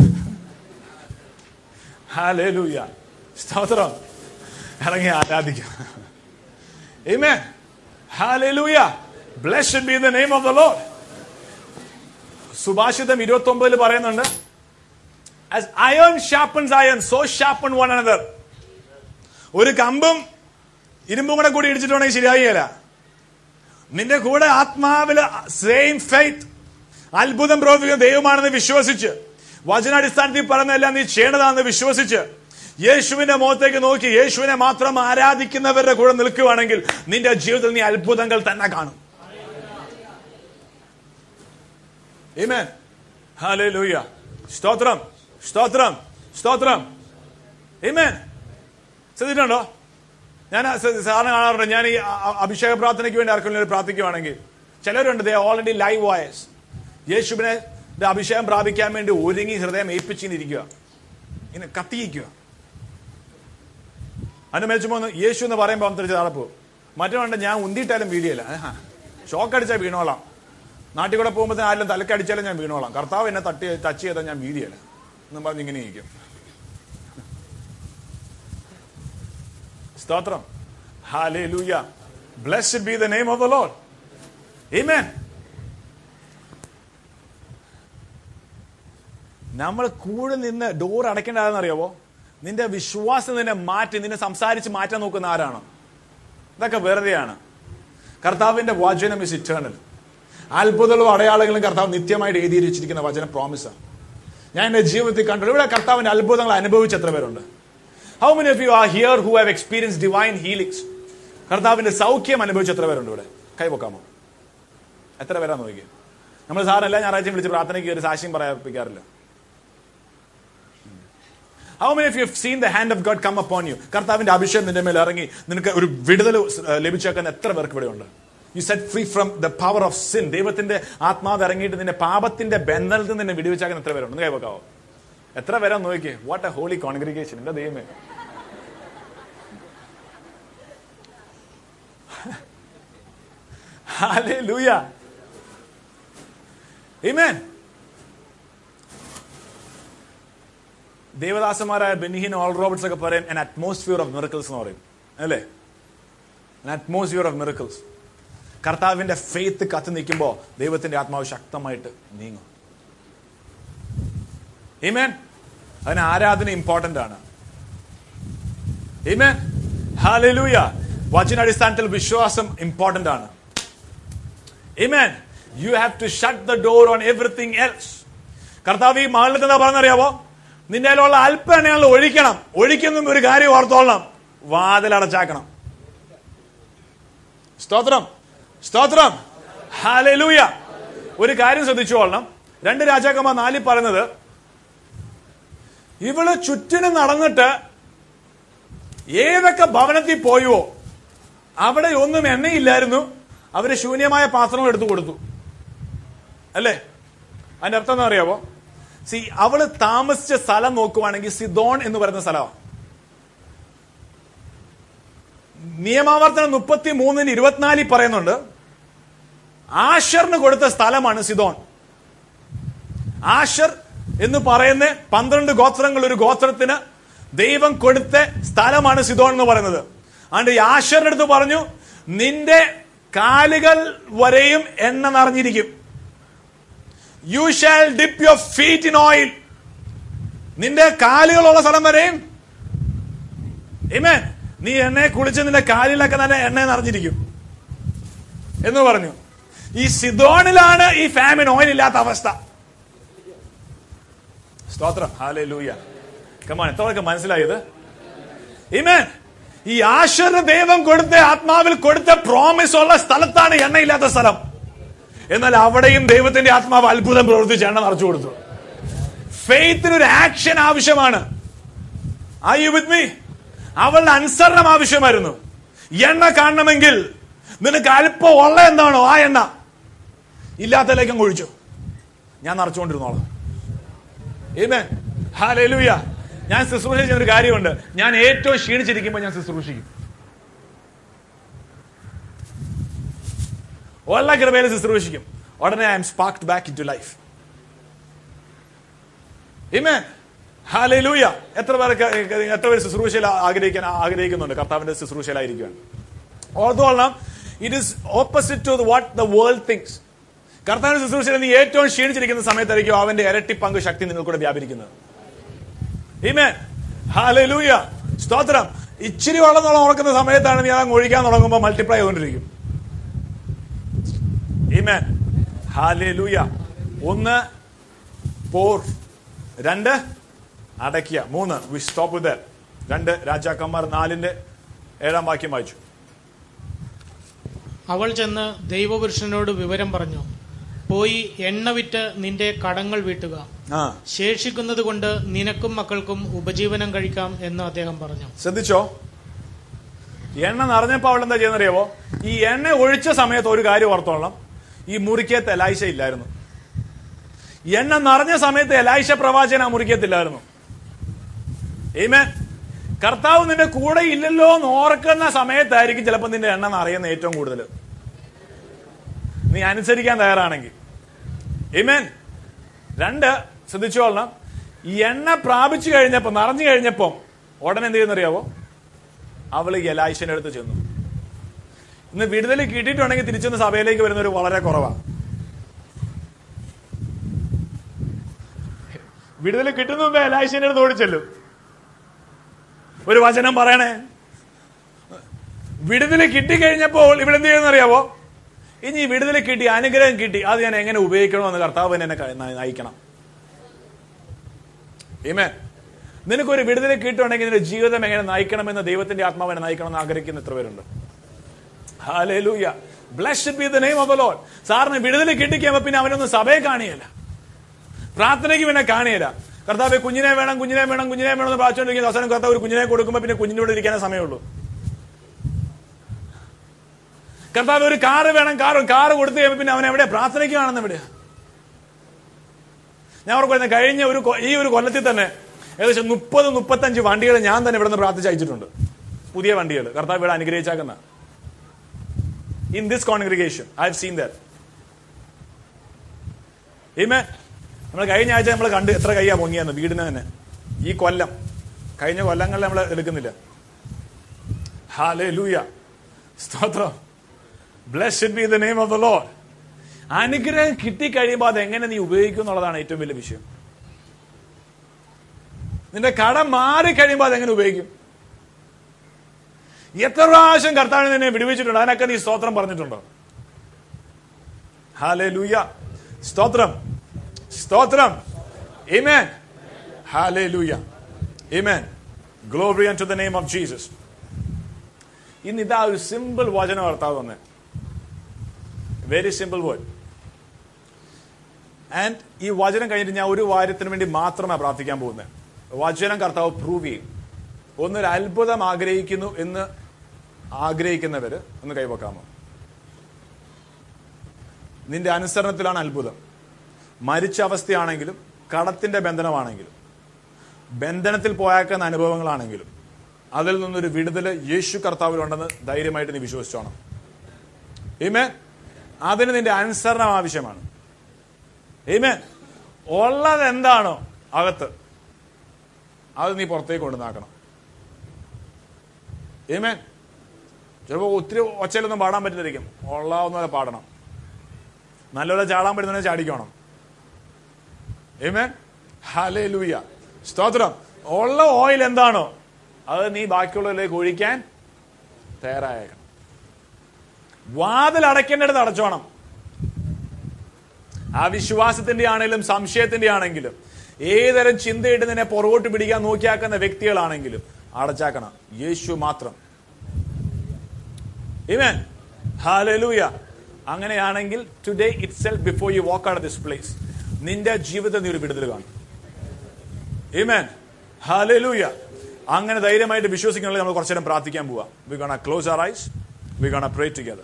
ഹാലേലൂയ സ്തോത്രം ഇറങ്ങി ആരാധിക്കാം Amen. Hallelujah. Blessed be the name of the Lord. സുഭാഷിതം ഇരുപത്തി ഒമ്പതിൽ പറയുന്നുണ്ട് as iron sharpens iron so sharpen one another ഒരു കമ്പും ഇരുമ്പും കൂടെ കൂടി ഇടിച്ചിട്ടുണ്ടെങ്കിൽ ശരിയാകില്ല നിന്റെ കൂടെ ആത്മാവില് സെയിം ഫെയ്ത്ത് അത്ഭുതം പ്രവർത്തിക്കുന്ന ദൈവമാണെന്ന് വിശ്വസിച്ച് വചനാടിസ്ഥാനത്തിൽ പറഞ്ഞതെല്ലാം നീ ചെയ്യണതാണെന്ന് വിശ്വസിച്ച് യേശുവിന്റെ മുഖത്തേക്ക് നോക്കി യേശുവിനെ മാത്രം ആരാധിക്കുന്നവരുടെ കൂടെ നിൽക്കുകയാണെങ്കിൽ നിന്റെ ജീവിതത്തിൽ നീ അത്ഭുതങ്ങൾ തന്നെ കാണും Amen. Hallelujah. സ്തോത്രം സ്തോത്രം സ്തോത്രം Amen. ശ്രദ്ധിച്ചിട്ടുണ്ടോ ഞാൻ സാറിന് കാണാറുണ്ട് ഞാൻ ഈ അ- അ- അഭിഷേക പ്രാർത്ഥനയ്ക്ക് വേണ്ടി ആർക്കെങ്കിലും പ്രാർത്ഥിക്കുവാണെങ്കിൽ ചിലരുണ്ട് ദേ ഓൾറെഡി ലൈവ് വോയസ് യേശുവിനെ ദേ അഭിഷേകം പ്രാപിക്കാൻ വേണ്ടി ഒരുങ്ങി ഹൃദയം ഏൽപ്പിച്ചിരിക്കുക ഇങ്ങനെ കത്തിയിക്കുക അതിന് മേച്ചു പോന്ന് യേശു എന്ന് പറയുമ്പോൾ തിരിച്ച് താഴെ പോകും മറ്റുണ്ട് ഞാൻ ഉന്തിയിട്ടാലും വീടിയല്ല ഷോക്ക് അടിച്ചാൽ വീണോളാം നാട്ടിൽ കൂടെ പോകുമ്പോൾ ആരെങ്കിലും തലക്കടിച്ചാലും ഞാൻ വീണോളാം കർത്താവ് എന്നെ തട്ടി ടച്ച് ചെയ്താൽ ഞാൻ വീടിയല്ല എന്നും പറഞ്ഞ് ഇങ്ങനെ ഇരിക്കും സ്തോത്രം ഹാലേലൂയ blessed be the name of the lord ആമേൻ നമ്മൾ കൂടെ നിന്ന് ഡോർ അടയ്ക്കേണ്ടതെന്ന് അറിയാവോ നിന്റെ വിശ്വാസം നിന്നെ മാറ്റി നിന്നെ സംസാരിച്ച് മാറ്റാൻ നോക്കുന്ന ആരാണ് ഇതൊക്കെ വെറുതെയാണ് കർത്താവിന്റെ വചനം ഇസ് ഇറ്റേണൽ അത്ഭുതങ്ങളും അടയാളങ്ങളും കർത്താവ് നിത്യമായിട്ട് എഴുതി വെച്ചിരിക്കുന്ന വചന പ്രോമിസാണ് ഞാൻ എന്റെ ജീവിതത്തിൽ കണ്ടു ഇവിടെ കർത്താവിന്റെ അത്ഭുതങ്ങൾ അനുഭവിച്ച എത്ര പേരുണ്ട് how many of you are here who have experience divine healings കർത്താവിന്റെ സൗഖ്യം അനുഭവിച്ച എത്ര പേരുണ്ട് ഇവിടെ കൈപൊക്കാമോ എത്ര പേരാ നോക്കി നമ്മൾ സാറെല്ലാം ഞായറാഴ്ച വിളിച്ച് പ്രാർത്ഥനയ്ക്ക് ഒരു സാക്ഷ്യം പറയാറില്ല how many of you seen the hand of God come upon you കർത്താവിന്റെ അഭിഷേകം നിന്റെ മേൽ ഇറങ്ങി നിനക്ക് ഒരു വിടുതൽ ലഭിച്ചേക്കാൻ എത്ര പേർക്ക് ഇവിടെ ഉണ്ട് you set free from the power of sin ദൈവത്തിന്റെ ആത്മാവ് ഇറങ്ങിയിട്ട് നിന്റെ പാപത്തിന്റെ ബന്ധനത്തിൽ നിന്നെ വിടുവിച്ചാക്കാൻ എത്ര പേരുണ്ട് കൈ വെക്കാവോ എത്ര പേരാ നോക്കിയേ വാട്ട് എ ഹോളി കോൺഗ്രിഗേഷൻ എന്റെ ദൈവമേ Hallelujah. Amen. ദേവദാസന്മാരായ ബെനിഹിൻ ഓൾ റോബർട്സ് ഒക്കെ പറയും an atmosphere of miracles എന്ന് പറയും അല്ലേ an atmosphere of miracles കർത്താവിന്റെ ഫെയ്ത്ത് കത്തി നിൽക്കുമ്പോൾ ദൈവത്തിന്റെ ആത്മാവ് ശക്തമായിട്ട് നീങ്ങും Amen. അതിന് ആരാധന ഇമ്പോർട്ടന്റ് ആണ് Amen. Hallelujah. വചനാടിസ്ഥാനത്തിൽ വിശ്വാസം ഇമ്പോർട്ടന്റ് ആണ് Amen. You have to shut the door on everything else. കർത്താവ് ഈ മകളിൽ എന്താ പറഞ്ഞറിയാവോ നിന്റെ കയ്യിലുള്ള അല്പ എണ്ണകൾ ഒഴിക്കണം ഒഴിക്കുന്ന ഒരു കാര്യം ഓർത്തോളണം വാതിലടച്ചാക്കണം സ്തോത്രം സ്തോത്രം ഹാലലൂയ ഒരു കാര്യം ശ്രദ്ധിച്ചോളണം രണ്ട് രാജാക്കന്മാർ നാലിൽ പറയുന്നത് ഇവള് ചുറ്റിനും നടന്നിട്ട് ഏതൊക്കെ ഭവനത്തിൽ പോയോ അവിടെ ഒന്നും എണ്ണയില്ലായിരുന്നു അവര് ശൂന്യമായ പാത്രങ്ങൾ എടുത്തു കൊടുത്തു അല്ലേ അതിന്റെ അർത്ഥം എന്താ അറിയാവോ സി അവള് താമസിച്ച സ്ഥലം നോക്കുവാണെങ്കിൽ സിദോൺ എന്ന് പറയുന്ന സ്ഥലമാണ് നിയമാവർത്തനം മുപ്പത്തി മൂന്നിന് ഇരുപത്തിനാലിൽ പറയുന്നുണ്ട് ആഷറിന് കൊടുത്ത സ്ഥലമാണ് സിദോൺ ആഷർ എന്ന് പറയുന്ന പന്ത്രണ്ട് ഗോത്രങ്ങൾ ഒരു ഗോത്രത്തിന് ദൈവം കൊടുത്ത സ്ഥലമാണ് സിദോൺ എന്ന് പറയുന്നത് അതുകൊണ്ട് ഈ ആഷറിന്റെ അടുത്ത് പറഞ്ഞു നിന്റെ കാലുകൾ വരെയും എണ്ണ നിറഞ്ഞിരിക്കും you shall dip your feet in oil നിന്റെ കാലുകളുള്ള സ്ഥലം വരെയും Amen. നീ എണ്ണയെ കുളിച്ച് നിന്റെ കാലിലൊക്കെ നല്ല എണ്ണ നിറഞ്ഞിരിക്കും എന്ന് പറഞ്ഞു ഈ സിദോണിലാണ് ഈ ഫാമിൻ ഓയിൽ ഇല്ലാത്ത അവസ്ഥ സ്തോത്രം ഹാലേ ലൂയ കമാൻ എത്രയൊക്കെ മനസ്സിലായത് ഇമേൻ ഈ ആശ്വര ദൈവം കൊടുത്ത ആത്മാവിൽ കൊടുത്ത പ്രോമിസ് ഉള്ള സ്ഥലത്താണ് എണ്ണയില്ലാത്ത സ്ഥലം എന്നാൽ അവിടെയും ദൈവത്തിന്റെ ആത്മാവ് അത്ഭുതം പ്രവർത്തിച്ച് എണ്ണ നിറച്ചു കൊടുത്തു ഫെയ്ത്തിന് ഒരു ആക്ഷൻ ആവശ്യമാണ് ആ യു വിത്ത് മീ അവളുടെ അനുസരണം ആവശ്യമായിരുന്നു എണ്ണ കാണണമെങ്കിൽ നിനക്ക് അല്പം ഉള്ള എന്താണോ ആ എണ്ണ ഇല്ലാത്തതിലേക്കും ഒഴിച്ചു ഞാൻ നിറച്ചുകൊണ്ടിരുന്നോളാം ഏമേ ഹാലൂയ ഞാൻ ശുശ്രൂഷ ചെയ്യുന്ന ഒരു കാര്യമുണ്ട് ഞാൻ ഏറ്റവും ക്ഷീണിച്ചിരിക്കുമ്പോൾ ഞാൻ ശുശ്രൂഷിക്കും ഉള്ള കൃപയിൽ ശുശ്രൂഷിക്കും ഉടനെ I am sparked back into life ഇമേ ഹാലൂയ എത്ര പേർക്ക് എത്ര പേര് ശുശ്രൂഷയിൽ ആഗ്രഹിക്കാൻ ആഗ്രഹിക്കുന്നുണ്ട് കർത്താവിന്റെ ശുശ്രൂഷയിലായിരിക്കുവാൻ ഓർത്തോളണം it is opposite to what the world thinks കർത്താവിന്റെ ശുശ്രൂഷയിൽ നീ ഏറ്റവും ക്ഷീണിച്ചിരിക്കുന്ന സമയത്തായിരിക്കും അവന്റെ ഇരട്ടി പങ്ക് ശക്തി നിങ്ങൾക്കൂടെ വ്യാപരിക്കുന്നത് ഇമേ ഹാലൂയ സ്തോത്രം ഇച്ചിരി വെള്ളം ഓർക്കുന്ന സമയത്താണ് നീ അതങ്ങ് ഒഴിക്കാൻ തുടങ്ങുമ്പോൾ മൾട്ടിപ്ലൈ ചെയ്തുകൊണ്ടിരിക്കും ഇമേ ഹാലൂയ ഒന്ന് പോർ രണ്ട് അടയ്ക്കുക മൂന്ന് വി സ്റ്റോപ്പ് വിത്ത് രണ്ട് രാജാക്കന്മാർ നാലിന്റെ ഏഴാം വാക്യം വായിച്ചു അവൾ ചെന്ന് ദൈവപുരുഷനോട് വിവരം പറഞ്ഞു പോയി എണ്ണ വിറ്റ് നിന്റെ കടങ്ങൾ വീട്ടുക ആ ശേഷിക്കുന്നത് കൊണ്ട് നിനക്കും മക്കൾക്കും ഉപജീവനം കഴിക്കാം എന്ന് അദ്ദേഹം പറഞ്ഞു ശ്രദ്ധിച്ചോ എണ്ണ നിറഞ്ഞപ്പോ അവൾ എന്താ ചെയ്യുന്നറിയാവോ ഈ എണ്ണ ഒഴിച്ച സമയത്ത് ഒരു കാര്യം ഓർത്തോളണം ഈ മുറിക്കത്ത് എലായിശ ഇല്ലായിരുന്നു എണ്ണ നിറഞ്ഞ സമയത്ത് എലായിശ പ്രവാചകൻ ആ മുറിക്കത്തില്ലായിരുന്നു ഏമേ കർത്താവ് നിന്റെ കൂടെ ഇല്ലല്ലോ എന്ന് ഓർക്കുന്ന സമയത്തായിരിക്കും ചിലപ്പോൾ നിന്റെ എണ്ണ നിറയുന്ന ഏറ്റവും കൂടുതൽ നീ അനുസരിക്കാൻ തയ്യാറാണെങ്കിൽ ഏമേൻ രണ്ട് ശ്രദ്ധിച്ചോളണം ഈ എണ്ണ പ്രാപിച്ചു കഴിഞ്ഞപ്പോ നിറഞ്ഞു കഴിഞ്ഞപ്പോ ഉടനെ എന്ത് ചെയ്യുന്നറിയാവോ അവള് എലായിശന്റെ അടുത്ത് ചെന്നു ഇന്ന് വിടുതൽ കിട്ടിയിട്ടുണ്ടെങ്കിൽ തിരിച്ചെന്ന് സഭയിലേക്ക് വരുന്നവർ വളരെ കുറവാണ് വിടുതൽ കിട്ടുന്ന മുമ്പേ എലായിശന്റെ അടുത്ത് ഓടിച്ചെല്ലും ഒരു വചനം പറയണേ വിടുതൽ കിട്ടിക്കഴിഞ്ഞപ്പോൾ ഇവിടെ എന്ത് ചെയ്യുന്നറിയാവോ ഇനി വിടുതൽ കിട്ടി അനുഗ്രഹം കിട്ടി അത് ഞാൻ എങ്ങനെ ഉപയോഗിക്കണമെന്ന് കർത്താവ് എന്നെ ക- ന- നയിക്കണം ഇമേ നിനക്കൊരു വിടുതൽ കിട്ടുണ്ടെങ്കിൽ നിന്റെ ജീവിതം എങ്ങനെ നയിക്കണമെന്ന് ദൈവത്തിന്റെ ആത്മാവിനെ നയിക്കണമെന്ന് ആഗ്രഹിക്കുന്ന എത്ര പേരുണ്ട് ഹാലൂയ blessed be the name of the lord സാറിന് വിടുതൽ കിട്ടിക്കുമ്പോ പിന്നെ അവനൊന്നും സഭയെ കാണിയല്ല പ്രാർത്ഥനയ്ക്ക് പിന്നെ കാണിയല്ല കർത്താവ് കുഞ്ഞിനെ വേണം കുഞ്ഞിനെ വേണം കുഞ്ഞിനെ വേണം എന്ന് പ്രാർത്ഥിച്ചുകൊണ്ടിരിക്കുന്ന അവസാനം കർത്താവ് ഒരു കുഞ്ഞിനെ കൊടുക്കുമ്പോൾ പിന്നെ കുഞ്ഞിനോട് ഇരിക്കാനേ സമയമുള്ളൂ കർത്താവ് ഒരു കാറ് വേണം കാറ് കാറ് കൊടുത്തു കഴിയുമ്പോൾ പിന്നെ അവൻ എവിടെ പ്രാർത്ഥനയ്ക്ക് കാണുന്ന എവിടെയാ ഞാൻ ഓർക്കുവായിരുന്നു കഴിഞ്ഞ ഒരു കൊ- ഈ ഒരു കൊല്ലത്തിൽ തന്നെ ഏകദേശം മുപ്പത് മുപ്പത്തഞ്ച് വണ്ടികൾ ഞാൻ തന്നെ ഇവിടെ നിന്ന് പ്രാർത്ഥിച്ച് അയച്ചിട്ടുണ്ട് പുതിയ വണ്ടികൾ കർത്താവ് ഇവിടെ അനുഗ്രഹിച്ചാക്കുന്ന in this congregation I have seen that ഇമേ നമ്മൾ കഴിഞ്ഞ ആഴ്ച നമ്മൾ കണ്ട് എത്ര കയ്യാ പൊങ്ങിയെന്ന് വീടിന് തന്നെ ഈ കൊല്ലം കഴിഞ്ഞ കൊല്ലങ്ങളിൽ നമ്മൾ എടുക്കുന്നില്ല ഹാലേ ലൂയ സ്തോത്രം blessed be the name of the lord അനുഗ്രഹം കിട്ടിക്കഴിയുമ്പോൾ അത് എങ്ങനെ നീ ഉപയോഗിക്കും എന്നുള്ളതാണ് ഏറ്റവും വലിയ വിഷയം നിന്റെ കടം മാറി കഴിയുമ്പോൾ അതെങ്ങനെ ഉപയോഗിക്കും എത്ര പ്രാവശ്യം കർത്താവിനെ നിന്നെ വിടുവിച്ചിട്ടുണ്ട് അതിനൊക്കെ നീ സ്തോത്രം പറഞ്ഞിട്ടുണ്ടോ ഹാലേ ലൂയ സ്തോത്രം സ്തോത്രം Amen. Hallelujah. Amen. Glory unto the name of Jesus. ഇന്ന് ഇതാ ഒരു സിമ്പിൾ വചനം കർത്താവ് തന്നെ വെരി സിമ്പിൾ വേർഡ് ആൻഡ് ഈ വചനം കഴിഞ്ഞിട്ട് ഞാൻ ഒരു കാര്യത്തിന് വേണ്ടി മാത്രമാണ് പ്രാർത്ഥിക്കാൻ പോകുന്നത് വചനം കർത്താവ് പ്രൂവ് ചെയ്യും ഒന്നൊരു അത്ഭുതം ആഗ്രഹിക്കുന്നു എന്ന് ആഗ്രഹിക്കുന്നവര് ഒന്ന് കൈവക്കാമോ നിന്റെ അനുസരണത്തിലാണ് അത്ഭുതം മരിച്ച അവസ്ഥയാണെങ്കിലും കടത്തിന്റെ ബന്ധനമാണെങ്കിലും ബന്ധനത്തിൽ പോയാക്കുന്ന അനുഭവങ്ങളാണെങ്കിലും അതിൽ നിന്നൊരു വിടുതല് യേശു കർത്താവിലുണ്ടെന്ന് ധൈര്യമായിട്ട് നീ വിശ്വസിച്ചോണം ഏമേ അതിന് നിന്റെ അനുസരണം ആവശ്യമാണ് ഏമേ ഉള്ളത് എന്താണോ അകത്ത് അത് നീ പുറത്തേക്ക് കൊണ്ടുവന്നാക്കണം ഏമേ ചിലപ്പോൾ ഒത്തിരി ഒച്ചയിലൊന്നും പാടാൻ പറ്റില്ലായിരിക്കും ഉള്ളാവുന്ന പാടണം നല്ലപോലെ ചാടാൻ പറ്റുന്ന ചാടിക്കണം ഏമേ ഹലേ ലൂയ സ്തോത്രം ഉള്ള ഓയിൽ എന്താണോ അത് നീ ബാക്കിയുള്ളവരിലേക്ക് ഒഴിക്കാൻ തയ്യാറായേക്കണം വാതിൽ അടയ്ക്കേണ്ടത് അടച്ചോണം ആ വിശ്വാസത്തിന്റെ ആണെങ്കിലും സംശയത്തിന്റെ ആണെങ്കിലും ഏതരം ചിന്തയിട്ട് നിന്നെ പുറകോട്ട് പിടിക്കാൻ നോക്കിയാക്കുന്ന വ്യക്തികളാണെങ്കിലും അടച്ചാക്കണം യേശു മാത്രം Amen. Hallelujah. അങ്ങനെയാണെങ്കിൽ today itself before you walk out this place നിന്റെ ജീവിതത്തിൽ നീ ഒരു വിടുതൽ കാണും Amen. Hallelujah. അങ്ങനെ ധൈര്യമായിട്ട് വിശ്വസിക്കണമെങ്കിൽ നമ്മൾ കുറച്ചു നേരം പ്രാർത്ഥിക്കാൻ പോവാ we gonna close our eyes we gonna pray together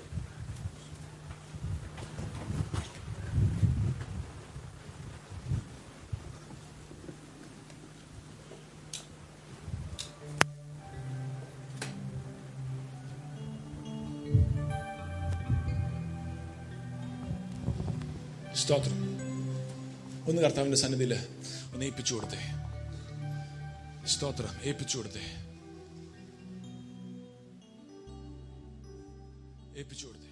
സ്തോത്രം ഒന്ന് കർത്താവിന്റെ സന്നിധിയിൽ ഒന്ന് ഏൽപ്പിച്ചു കൊടുത്തേ സ്തോത്രം ഏൽപ്പിച്ചു കൊടുത്തേ ഏൽപ്പിച്ചു കൊടുത്തേ